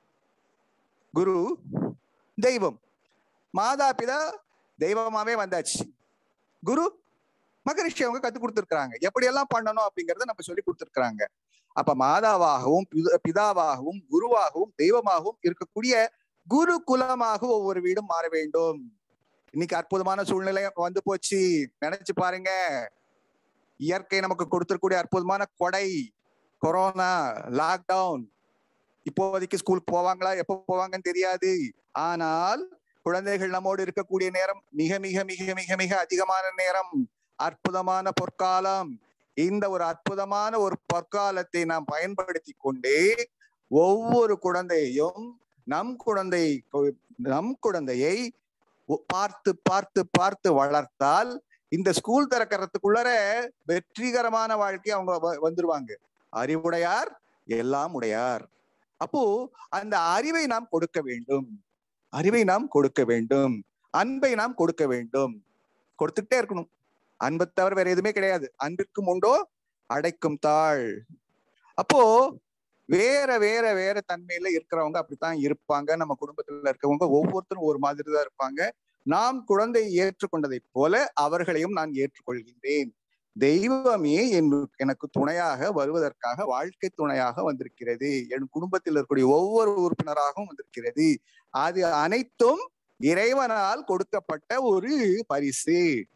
குரு தெய்வம் மாதா பிதா தெய்வமாவே வந்தாச்சு குரு மகரிஷி அவங்க கத்து கொடுத்துருக்காங்க எப்படியெல்லாம் பண்ணணும் அப்படிங்கறத நம்ம சொல்லி கொடுத்துருக்காங்க அப்ப மாதாவாகவும் பித- பிதாவாகவும் குருவாகவும் தெய்வமாகவும் இருக்கக்கூடிய குரு குலமாக ஒவ்வொரு வீடும் மாற வேண்டும் இன்னைக்கு அற்புதமான சூழ்நிலை வந்து போச்சு நினைச்சு பாருங்க இயற்கை நமக்கு கொடுத்திருக்கூடிய அற்புதமான கொடை கொரோனா லாக்டவுன் இப்போதைக்கு ஸ்கூல் போவாங்களா எப்போ போவாங்கன்னு தெரியாது ஆனால் குழந்தைகள் நம்மோடு இருக்கக்கூடிய நேரம் மிக மிக மிக மிக மிக அதிகமான நேரம் அற்புதமான பொற்காலம் இந்த ஒரு அற்புதமான ஒரு பொற்காலத்தை நாம் பயன்படுத்தி கொண்டே ஒவ்வொரு குழந்தையையும் நம் குழந்தை நம் குழந்தையை ஒ- பார்த்து பார்த்து பார்த்து வளர்த்தால் இந்த ஸ்கூல் திறக்கிறதுக்குள்ளர வெற்றிகரமான வாழ்க்கை அவங்க வ- வந்துருவாங்க அறிவுடையார் எல்லாம் உடையார் அப்போ அந்த அறிவை நாம் கொடுக்க வேண்டும் அறிவை நாம் கொடுக்க வேண்டும் அன்பை நாம் கொடுக்க வேண்டும் கொடுத்துக்கிட்டே இருக்கணும் அன்பை தவிர வேற எதுவுமே கிடையாது அன்பிற்கும் உண்டோ அடைக்கும் தாழ் அப்போ வேற வேற வேற தன்மையில இருக்கிறவங்க அப்படித்தான் இருப்பாங்க நம்ம குடும்பத்துல இருக்கவங்க ஒவ்வொருத்தரும் ஒரு மாதிரி தான் இருப்பாங்க நாம் குழந்தையை ஏற்றுக்கொண்டதைப் போல அவர்களையும் நான் ஏற்றுக்கொள்கின்றேன் தெய்வமே என் எனக்கு துணையாக வருவதற்காக வாழ்க்கை துணையாக வந்திருக்கிறது என் குடும்பத்தில் இருக்கக்கூடிய ஒவ்வொரு உறுப்பினராகவும் வந்திருக்கிறது அது அனைத்தும் இறைவனால் கொடுக்கப்பட்ட ஒரு பரிசு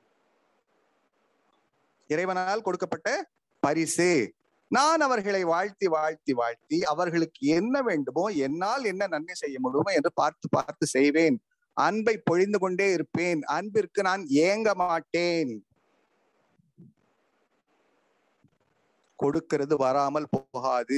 இறைவனால் கொடுக்கப்பட்ட பரிசு நான் அவர்களை வாழ்த்தி வாழ்த்தி வாழ்த்தி அவர்களுக்கு என்ன வேண்டுமோ என்னால் என்ன நன்மை செய்ய முடியுமோ என்று பார்த்து பார்த்து செய்வேன் அன்பை பொழிந்து கொண்டே இருப்பேன் அன்பிற்கு நான் ஏங்க மாட்டேன் கொடுக்கிறது வராமல் போகாது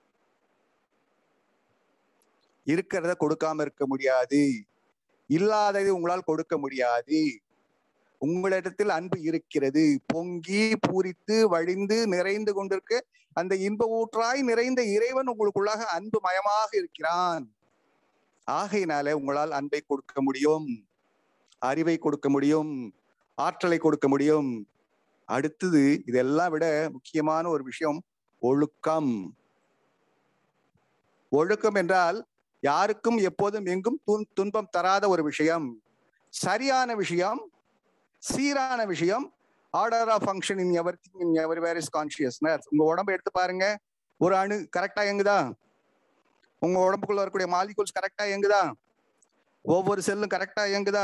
இருக்கிறத கொடுக்காம இருக்க முடியாது இல்லாததை உங்களால் கொடுக்க முடியாது உங்களிடத்தில் அன்பு இருக்கிறது பொங்கி பூரித்து வழிந்து நிறைந்து கொண்டிருக்க அந்த இன்ப ஊற்றாய் நிறைந்த இறைவன் உங்களுக்குள்ளாக அன்பு மயமாக இருக்கிறான் ஆகையினால உங்களால் அன்பை கொடுக்க முடியும் அறிவை கொடுக்க முடியும் ஆற்றலை கொடுக்க முடியும் அடுத்தது இதெல்லாம் விட முக்கியமான ஒரு விஷயம் ஒழுக்கம் ஒழுக்கம் என்றால் யாருக்கும் எப்போதும் எங்கும் துன் துன்பம் தராத ஒரு விஷயம் சரியான விஷயம் சீரான விஷயம் order of function in everything in everywhere is consciousness உங்க உடம்பு எடுத்து பாருங்க ஒரு அணு கரெக்டா இயங்குதா உங்க உடம்புக்குள்ள வரக்கூடிய மாலிகூல்ஸ் கரெக்டா இயங்குதா ஒவ்வொரு செல்லும் கரெக்டா இயங்குதா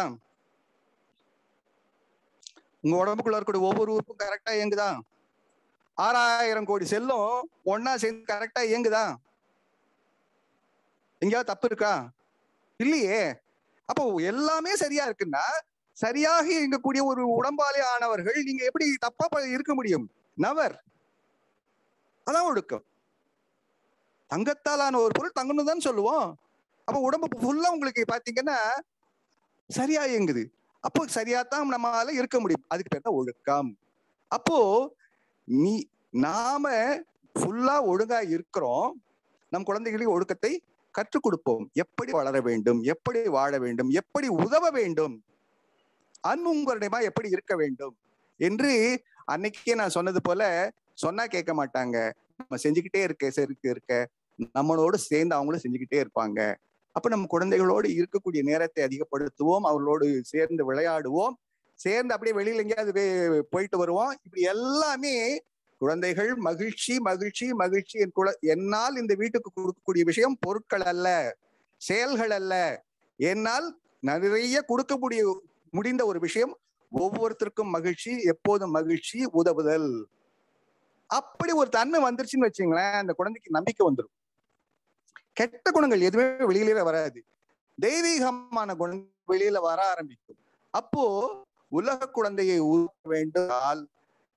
உங்க உடம்புக்குள்ள இருக்கக்கூடிய ஒவ்வொரு உறுப்பும் கரெக்டா இயங்குதா ஆறாயிரம் கோடி செல்லும் ஒன்னா சேர்ந்து கரெக்டா இயங்குதா எங்கேயாவது தப்பு இருக்கா இல்லையே அப்போ எல்லாமே சரியா இருக்குன்னா சரியாக இயங்கக்கூடிய ஒரு உடம்பாலே ஆனவர்கள் நீங்க எப்படி தப்பா ப- இருக்க முடியும் நவர் அதான் ஒழுக்கம் தங்கத்தாலான ஒரு பொருள் தங்கணும் தான் சொல்லுவோம் அப்ப உடம்பு ஃபுல்லா உங்களுக்கு பாத்தீங்கன்னா சரியா இயங்குது அப்போ சரியாத்தான் நம்மளால இருக்க முடியும் அதுக்கு பேர் தான் ஒழுக்கம் அப்போ நீ நாம ஃபுல்லா ஒழுங்கா இருக்கிறோம் நம் குழந்தைகளுக்கு ஒழுக்கத்தை கற்றுக் கொடுப்போம் எப்படி வளர வேண்டும் எப்படி வாழ வேண்டும் எப்படி உதவ வேண்டும் அன்புங்கரணியமா எப்படி இருக்க வேண்டும் என்று அன்னைக்கே நான் சொன்னது போல சொன்னா கேட்க மாட்டாங்க நம்ம செஞ்சுக்கிட்டே இருக்க செருக்கு இருக்க நம்மளோடு சேர்ந்து அவங்களும் செஞ்சுக்கிட்டே இருப்பாங்க அப்ப நம்ம குழந்தைகளோடு இருக்கக்கூடிய நேரத்தை அதிகப்படுத்துவோம் அவர்களோடு சேர்ந்து விளையாடுவோம் சேர்ந்து அப்படியே வெளியில எங்கேயாவது வே- போயிட்டு வருவோம் இப்படி எல்லாமே குழந்தைகள் மகிழ்ச்சி மகிழ்ச்சி மகிழ்ச்சி என் குல என்னால் இந்த வீட்டுக்கு கொடுக்கக்கூடிய விஷயம் பொருட்கள் அல்ல செயல்கள் அல்ல என்னால் நிறைய கொடுக்க முடிய முடிந்த ஒரு விஷயம் ஒவ்வொருத்தருக்கும் மகிழ்ச்சி எப்போதும் மகிழ்ச்சி உதவுதல் அப்படி ஒரு தன்மை வந்துருச்சுன்னு வச்சுங்களேன் அந்த குழந்தைக்கு நம்பிக்கை வந்துடும் கெட்ட குணங்கள் எதுவுமே வெளியில வராது தெய்வீகமான குணம் வெளியில வர ஆரம்பிக்கும் அப்போ உலக குழந்தையை உருவாக்க வேண்டுமானால்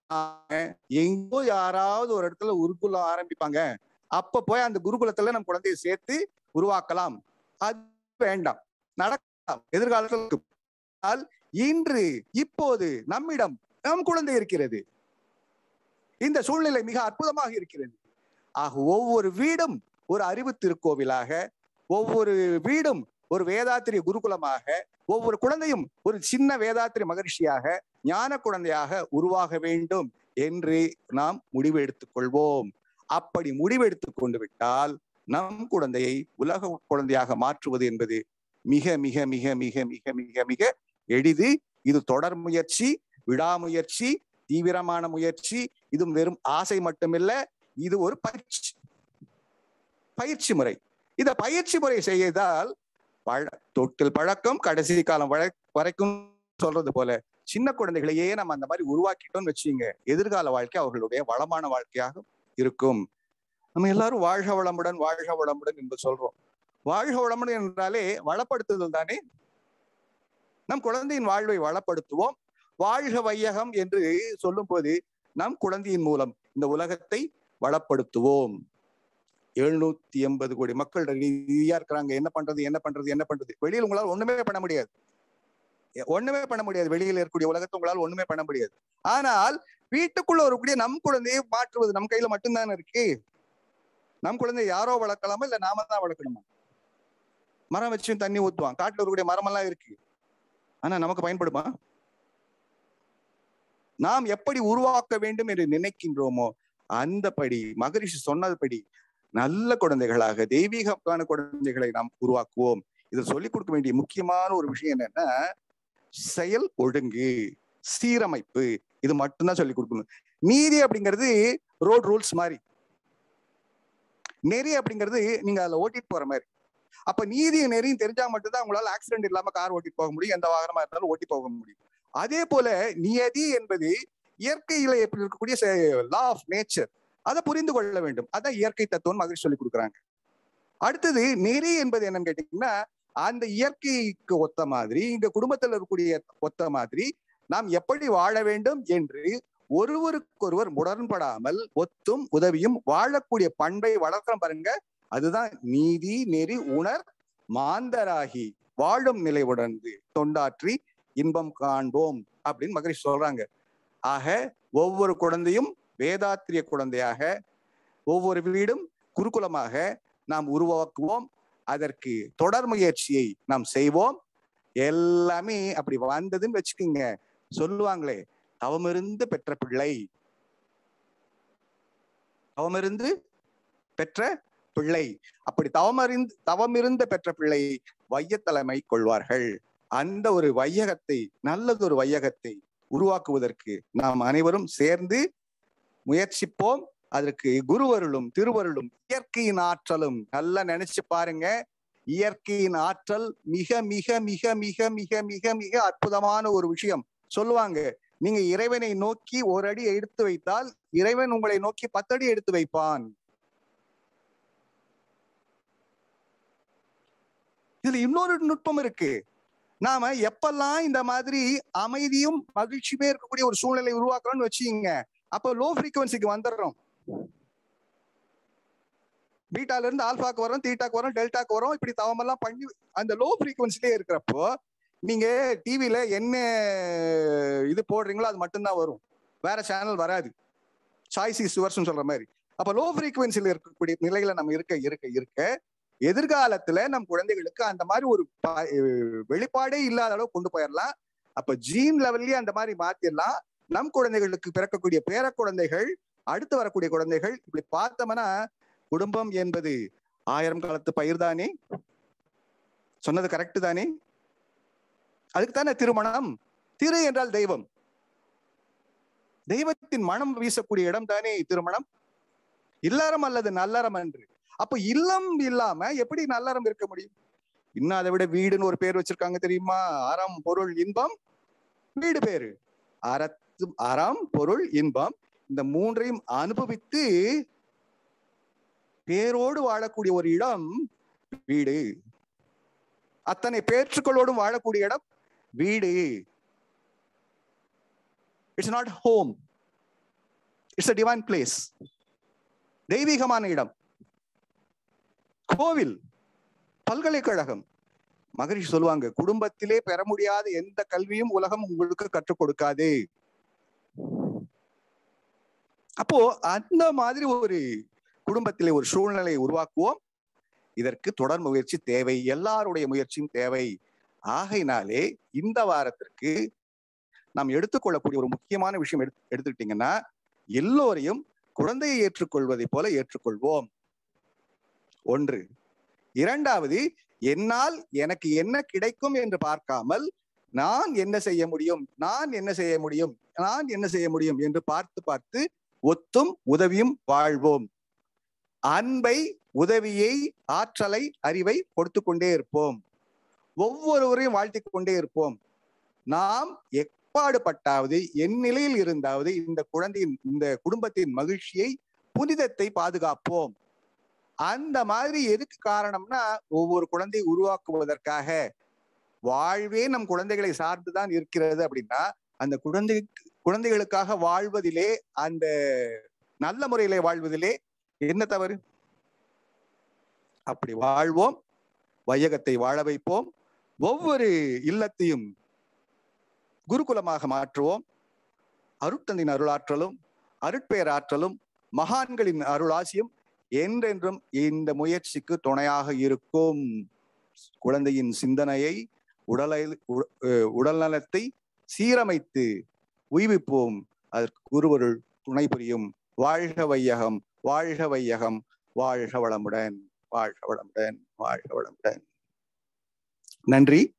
எங்கோ யாராவது ஒரு இடத்துல குருகுலம் ஆரம்பிப்பாங்க அப்ப போய் அந்த குருகுலத்துல நம்ம குழந்தையை சேர்த்து உருவாக்கலாம் அது வேண்டாம் நடக்கலாம் எதிர்காலத்தில் இருக்கும். ஆனால் இன்று இப்போது நம்மிடம் நம் குழந்தை இருக்கிறது இந்த சூழ்நிலை மிக அற்புதமாக இருக்கிறது ஆக ஒவ்வொரு வீடும் ஒரு அறிவு திருக்கோவிலாக ஒவ்வொரு வீடும் ஒரு வேதாத்திரிய குருகுலமாக ஒவ்வொரு குழந்தையும் ஒரு சின்ன வேதாத்திரி மகரிஷியாக ஞான குழந்தையாக உருவாக வேண்டும் என்று நாம் முடிவு எடுத்துக் கொள்வோம் அப்படி முடிவெடுத்துக் கொண்டு விட்டால் நம் குழந்தையை உலக குழந்தையாக மாற்றுவது என்பது மிக மிக மிக மிக மிக மிக மிக எளிது இது தொடர் முயற்சி விடாமுயற்சி தீவிரமான முயற்சி இது வெறும் ஆசை மட்டுமில்ல இது ஒரு பயிற்சி பயிற்சி முறை இந்த பயிற்சி முறை செய்தால் பழ தொட்டில் பழக்கம் கடைசி காலம் வரை வரைக்கும் சொல்றது போல சின்ன குழந்தைகளையே நம்ம அந்த மாதிரி உருவாக்கிட்டோம்னு வச்சுங்க எதிர்கால வாழ்க்கை அவர்களுடைய வளமான வாழ்க்கையாக இருக்கும் நம்ம எல்லாரும் வாழ்க வளமுடன் வாழ்க வளமுடன் என்று சொல்றோம் வாழ்க வளமுடன் என்றாலே வளப்படுத்துதல் தானே நம் குழந்தையின் வாழ்வை வளப்படுத்துவோம் வாழ்க வையகம் என்று சொல்லும் போது நம் குழந்தையின் மூலம் இந்த உலகத்தை வளப்படுத்துவோம் எழுநூத்தி எண்பது கோடி மக்கள் ரீதியா இருக்கிறாங்க என்ன பண்றது என்ன பண்றது என்ன பண்றது வெளியில் உங்களால் ஒண்ணுமே பண்ண முடியாது ஒண்ணுமே பண்ண முடியாது வெளியில இருக்கக்கூடிய உலகத்தை உங்களால் ஒண்ணுமே பண்ண முடியாது ஆனால் வீட்டுக்குள்ள வரக்கூடிய நம் குழந்தையை மாற்றுவது நம் கையில மட்டும்தானே இருக்கு நம் குழந்தைய யாரோ வளர்க்கலாமா இல்ல நாம தான் வளர்க்கணுமா மரம் வச்சும் தண்ணி ஊத்துவான் காட்டுல இருக்கக்கூடிய மரம் எல்லாம் இருக்கு ஆனா நமக்கு பயன்படுமா நாம் எப்படி உருவாக்க வேண்டும் என்று நினைக்கின்றோமோ அந்தபடி மகரிஷி சொன்னதுபடி நல்ல குழந்தைகளாக தெய்வீகமான குழந்தைகளை நாம் உருவாக்குவோம் இதில் சொல்லிக் கொடுக்க வேண்டிய முக்கியமான ஒரு விஷயம் என்னன்னா செயல் ஒழுங்கு சீரமைப்பு இது மட்டும்தான் சொல்லிக் கொடுக்கணும் நீதி அப்படிங்கிறது ரோட் ரூல்ஸ் மாதிரி நெறி அப்படிங்கிறது நீங்க அதுல ஓட்டிட்டு போற மாதிரி அப்ப நீதியும் நெறியும் தெரிஞ்சா மட்டும்தான் உங்களால ஆக்சிடென்ட் இல்லாம கார் ஓட்டிட்டு போக முடியும் எந்த வாகனமா இருந்தாலும் ஓட்டி போக முடியும் அதே போல நியதி என்பது இயற்கையில எப்படி இருக்கக்கூடிய லா ஆஃப் நேச்சர் அதை புரிந்து கொள்ள வேண்டும் அதான் இயற்கை தத்துவம் மகிழ்ச்சி சொல்லி கொடுக்குறாங்க அடுத்தது நெறி என்பது என்னன்னு கேட்டீங்கன்னா அந்த இயற்கைக்கு ஒத்த மாதிரி இங்க குடும்பத்தில் இருக்கக்கூடிய ஒத்த மாதிரி நாம் எப்படி வாழ வேண்டும் என்று ஒருவருக்கொருவர் முரண்படாமல் ஒத்தும் உதவியும் வாழக்கூடிய பண்பை வளர்க்கிறோம் பாருங்க அதுதான் நீதி நெறி உணர் மாந்தராகி வாழும் நிலை உணர்ந்து தொண்டாற்றி இன்பம் காண்போம் அப்படின்னு மகரிஷி சொல்றாங்க ஆக ஒவ்வொரு குழந்தையும் வேதாத்திரிய குழந்தையாக ஒவ்வொரு வீடும் குருகுலமாக நாம் உருவாக்குவோம் அதற்கு தொடர் முயற்சியை நாம் செய்வோம் எல்லாமே அப்படி வந்ததுன்னு வச்சுக்கோங்க சொல்லுவாங்களே தவமிருந்து பெற்ற பிள்ளை தவமிருந்து பெற்ற பிள்ளை அப்படி தவமறிந்து தவமிருந்த பெற்ற பிள்ளை வையத்தலைமை கொள்வார்கள் அந்த ஒரு வையகத்தை நல்லதொரு வையகத்தை உருவாக்குவதற்கு நாம் அனைவரும் சேர்ந்து முயற்சிப்போம் அதற்கு குருவருளும் திருவருளும் இயற்கையின் ஆற்றலும் நல்லா நினைச்சு பாருங்க இயற்கையின் ஆற்றல் மிக மிக மிக மிக மிக மிக மிக அற்புதமான ஒரு விஷயம் சொல்லுவாங்க நீங்க இறைவனை நோக்கி ஒரு அடி எடுத்து வைத்தால் இறைவன் உங்களை நோக்கி பத்தடி எடுத்து வைப்பான் இதுல இன்னொரு நுட்பம் இருக்கு நாம எப்பெல்லாம் இந்த மாதிரி அமைதியும் மகிழ்ச்சியுமே இருக்கக்கூடிய ஒரு சூழ்நிலை உருவாக்குறோம்னு வச்சுக்கோங்க அப்போ லோ ஃப்ரீக்குவன்சிக்கு வந்துடுறோம் பீட்டால இருந்து ஆல்பாக்கு வரோம் தீட்டாக்கு வரோம் டெல்டாக்கு வரோம் இப்படி தவமெல்லாம் பண்ணி அந்த லோ ஃப்ரீக்குவன்சிலே இருக்கிறப்போ நீங்க டிவில என்ன இது போடுறீங்களோ அது மட்டும்தான் வரும் வேற சேனல் வராது சாய்ஸ் இஸ் யுவர்ஸ்னு சொல்ற மாதிரி அப்ப லோ ஃப்ரீக்குவன்சில இருக்கக்கூடிய நிலையில நம்ம இருக்க இருக்க இருக்க எதிர்காலத்துல நம் குழந்தைகளுக்கு அந்த மாதிரி ஒரு வெளிப்பாடே இல்லாத அளவு கொண்டு போயிடலாம் அப்ப ஜீன் லெவல்லயே அந்த மாதிரி மாத்திடலாம் நம் குழந்தைகளுக்கு பிறக்கக்கூடிய பேர குழந்தைகள் அடுத்து வரக்கூடிய குழந்தைகள் இப்படி பார்த்தோம்னா குடும்பம் என்பது ஆயிரம் காலத்து பயிர் தானே சொன்னது கரெக்ட் தானே அதுக்கு தானே திருமணம் திரு என்றால் தெய்வம் தெய்வத்தின் மனம் வீசக்கூடிய இடம் தானே திருமணம் இல்லறம் அல்லது நல்லறம் என்று அப்ப இல்லம் இல்லாம எப்படி நல்லறம் இருக்க முடியும் இன்னும் அதை விட வீடுன்னு ஒரு பேர் வச்சிருக்காங்க தெரியுமா அறம் பொருள் இன்பம் வீடு பேரு அறத்து அறம் பொருள் இன்பம் இந்த மூன்றையும் அனுபவித்து பேரோடு வாழக்கூடிய ஒரு இடம் வீடு அத்தனை பேற்றுக்களோடும் வாழக்கூடிய இடம் வீடு it's not home it's a divine place தெய்வீகமான இடம் கோவில் பல்கலைக்கழகம் மகரிஷி சொல்லுவாங்க குடும்பத்திலே பெற முடியாத எந்த கல்வியும் உலகம் உங்களுக்கு கற்றுக் கொடுக்காது அப்போ அந்த மாதிரி ஒரு குடும்பத்திலே ஒரு சூழ்நிலையை உருவாக்குவோம் இதற்கு தொடர் முயற்சி தேவை எல்லாருடைய முயற்சியும் தேவை ஆகையினாலே இந்த வாரத்திற்கு நாம் எடுத்துக்கொள்ளக்கூடிய ஒரு முக்கியமான விஷயம் எடுத்து எடுத்துக்கிட்டீங்கன்னா எல்லோரையும் குழந்தையை ஏற்றுக்கொள்வதை போல ஏற்றுக்கொள்வோம் ஒன்று இரண்டாவது என்னால் எனக்கு என்ன கிடைக்கும் என்று பார்க்காமல் நான் என்ன செய்ய முடியும் நான் என்ன செய்ய முடியும் நான் என்ன செய்ய முடியும் என்று பார்த்து பார்த்து ஒத்தும் உதவியும் வாழ்வோம் அன்பை உதவியை ஆற்றலை அறிவை கொடுத்து கொண்டே இருப்போம் ஒவ்வொருவரையும் வாழ்த்திக் கொண்டே இருப்போம் நாம் எப்பாடுபட்டாவது என் நிலையில் இருந்தாவது இந்த குழந்தையின் இந்த குடும்பத்தின் மகிழ்ச்சியை புனிதத்தை பாதுகாப்போம் அந்த மாதிரி எதுக்கு காரணம்னா ஒவ்வொரு குழந்தையை உருவாக்குவதற்காக வாழ்வே நம் குழந்தைகளை சார்ந்துதான் இருக்கிறது அப்படின்னா அந்த குழந்தை குழந்தைகளுக்காக வாழ்வதிலே அந்த நல்ல முறையிலே வாழ்வதிலே என்ன தவறு அப்படி வாழ்வோம் வையகத்தை வாழ வைப்போம் ஒவ்வொரு இல்லத்தையும் குருகுலமாக மாற்றுவோம் அருட்தந்தின் அருளாற்றலும் அருட்பேராற்றலும் மகான்களின் அருளாசியும் என்றென்றும் இந்த முயற்சிக்கு துணையாக இருக்கும் குழந்தையின் சிந்தனையை உடலை உடல் நலத்தை சீரமைத்து உய்விப்போம் அதற்கு குருவருள் துணை புரியும் வாழ்க வையகம் வாழ்க வையகம் வாழ்க வளமுடன் வாழ்க வளமுடன் வாழ்க வளமுடன் நன்றி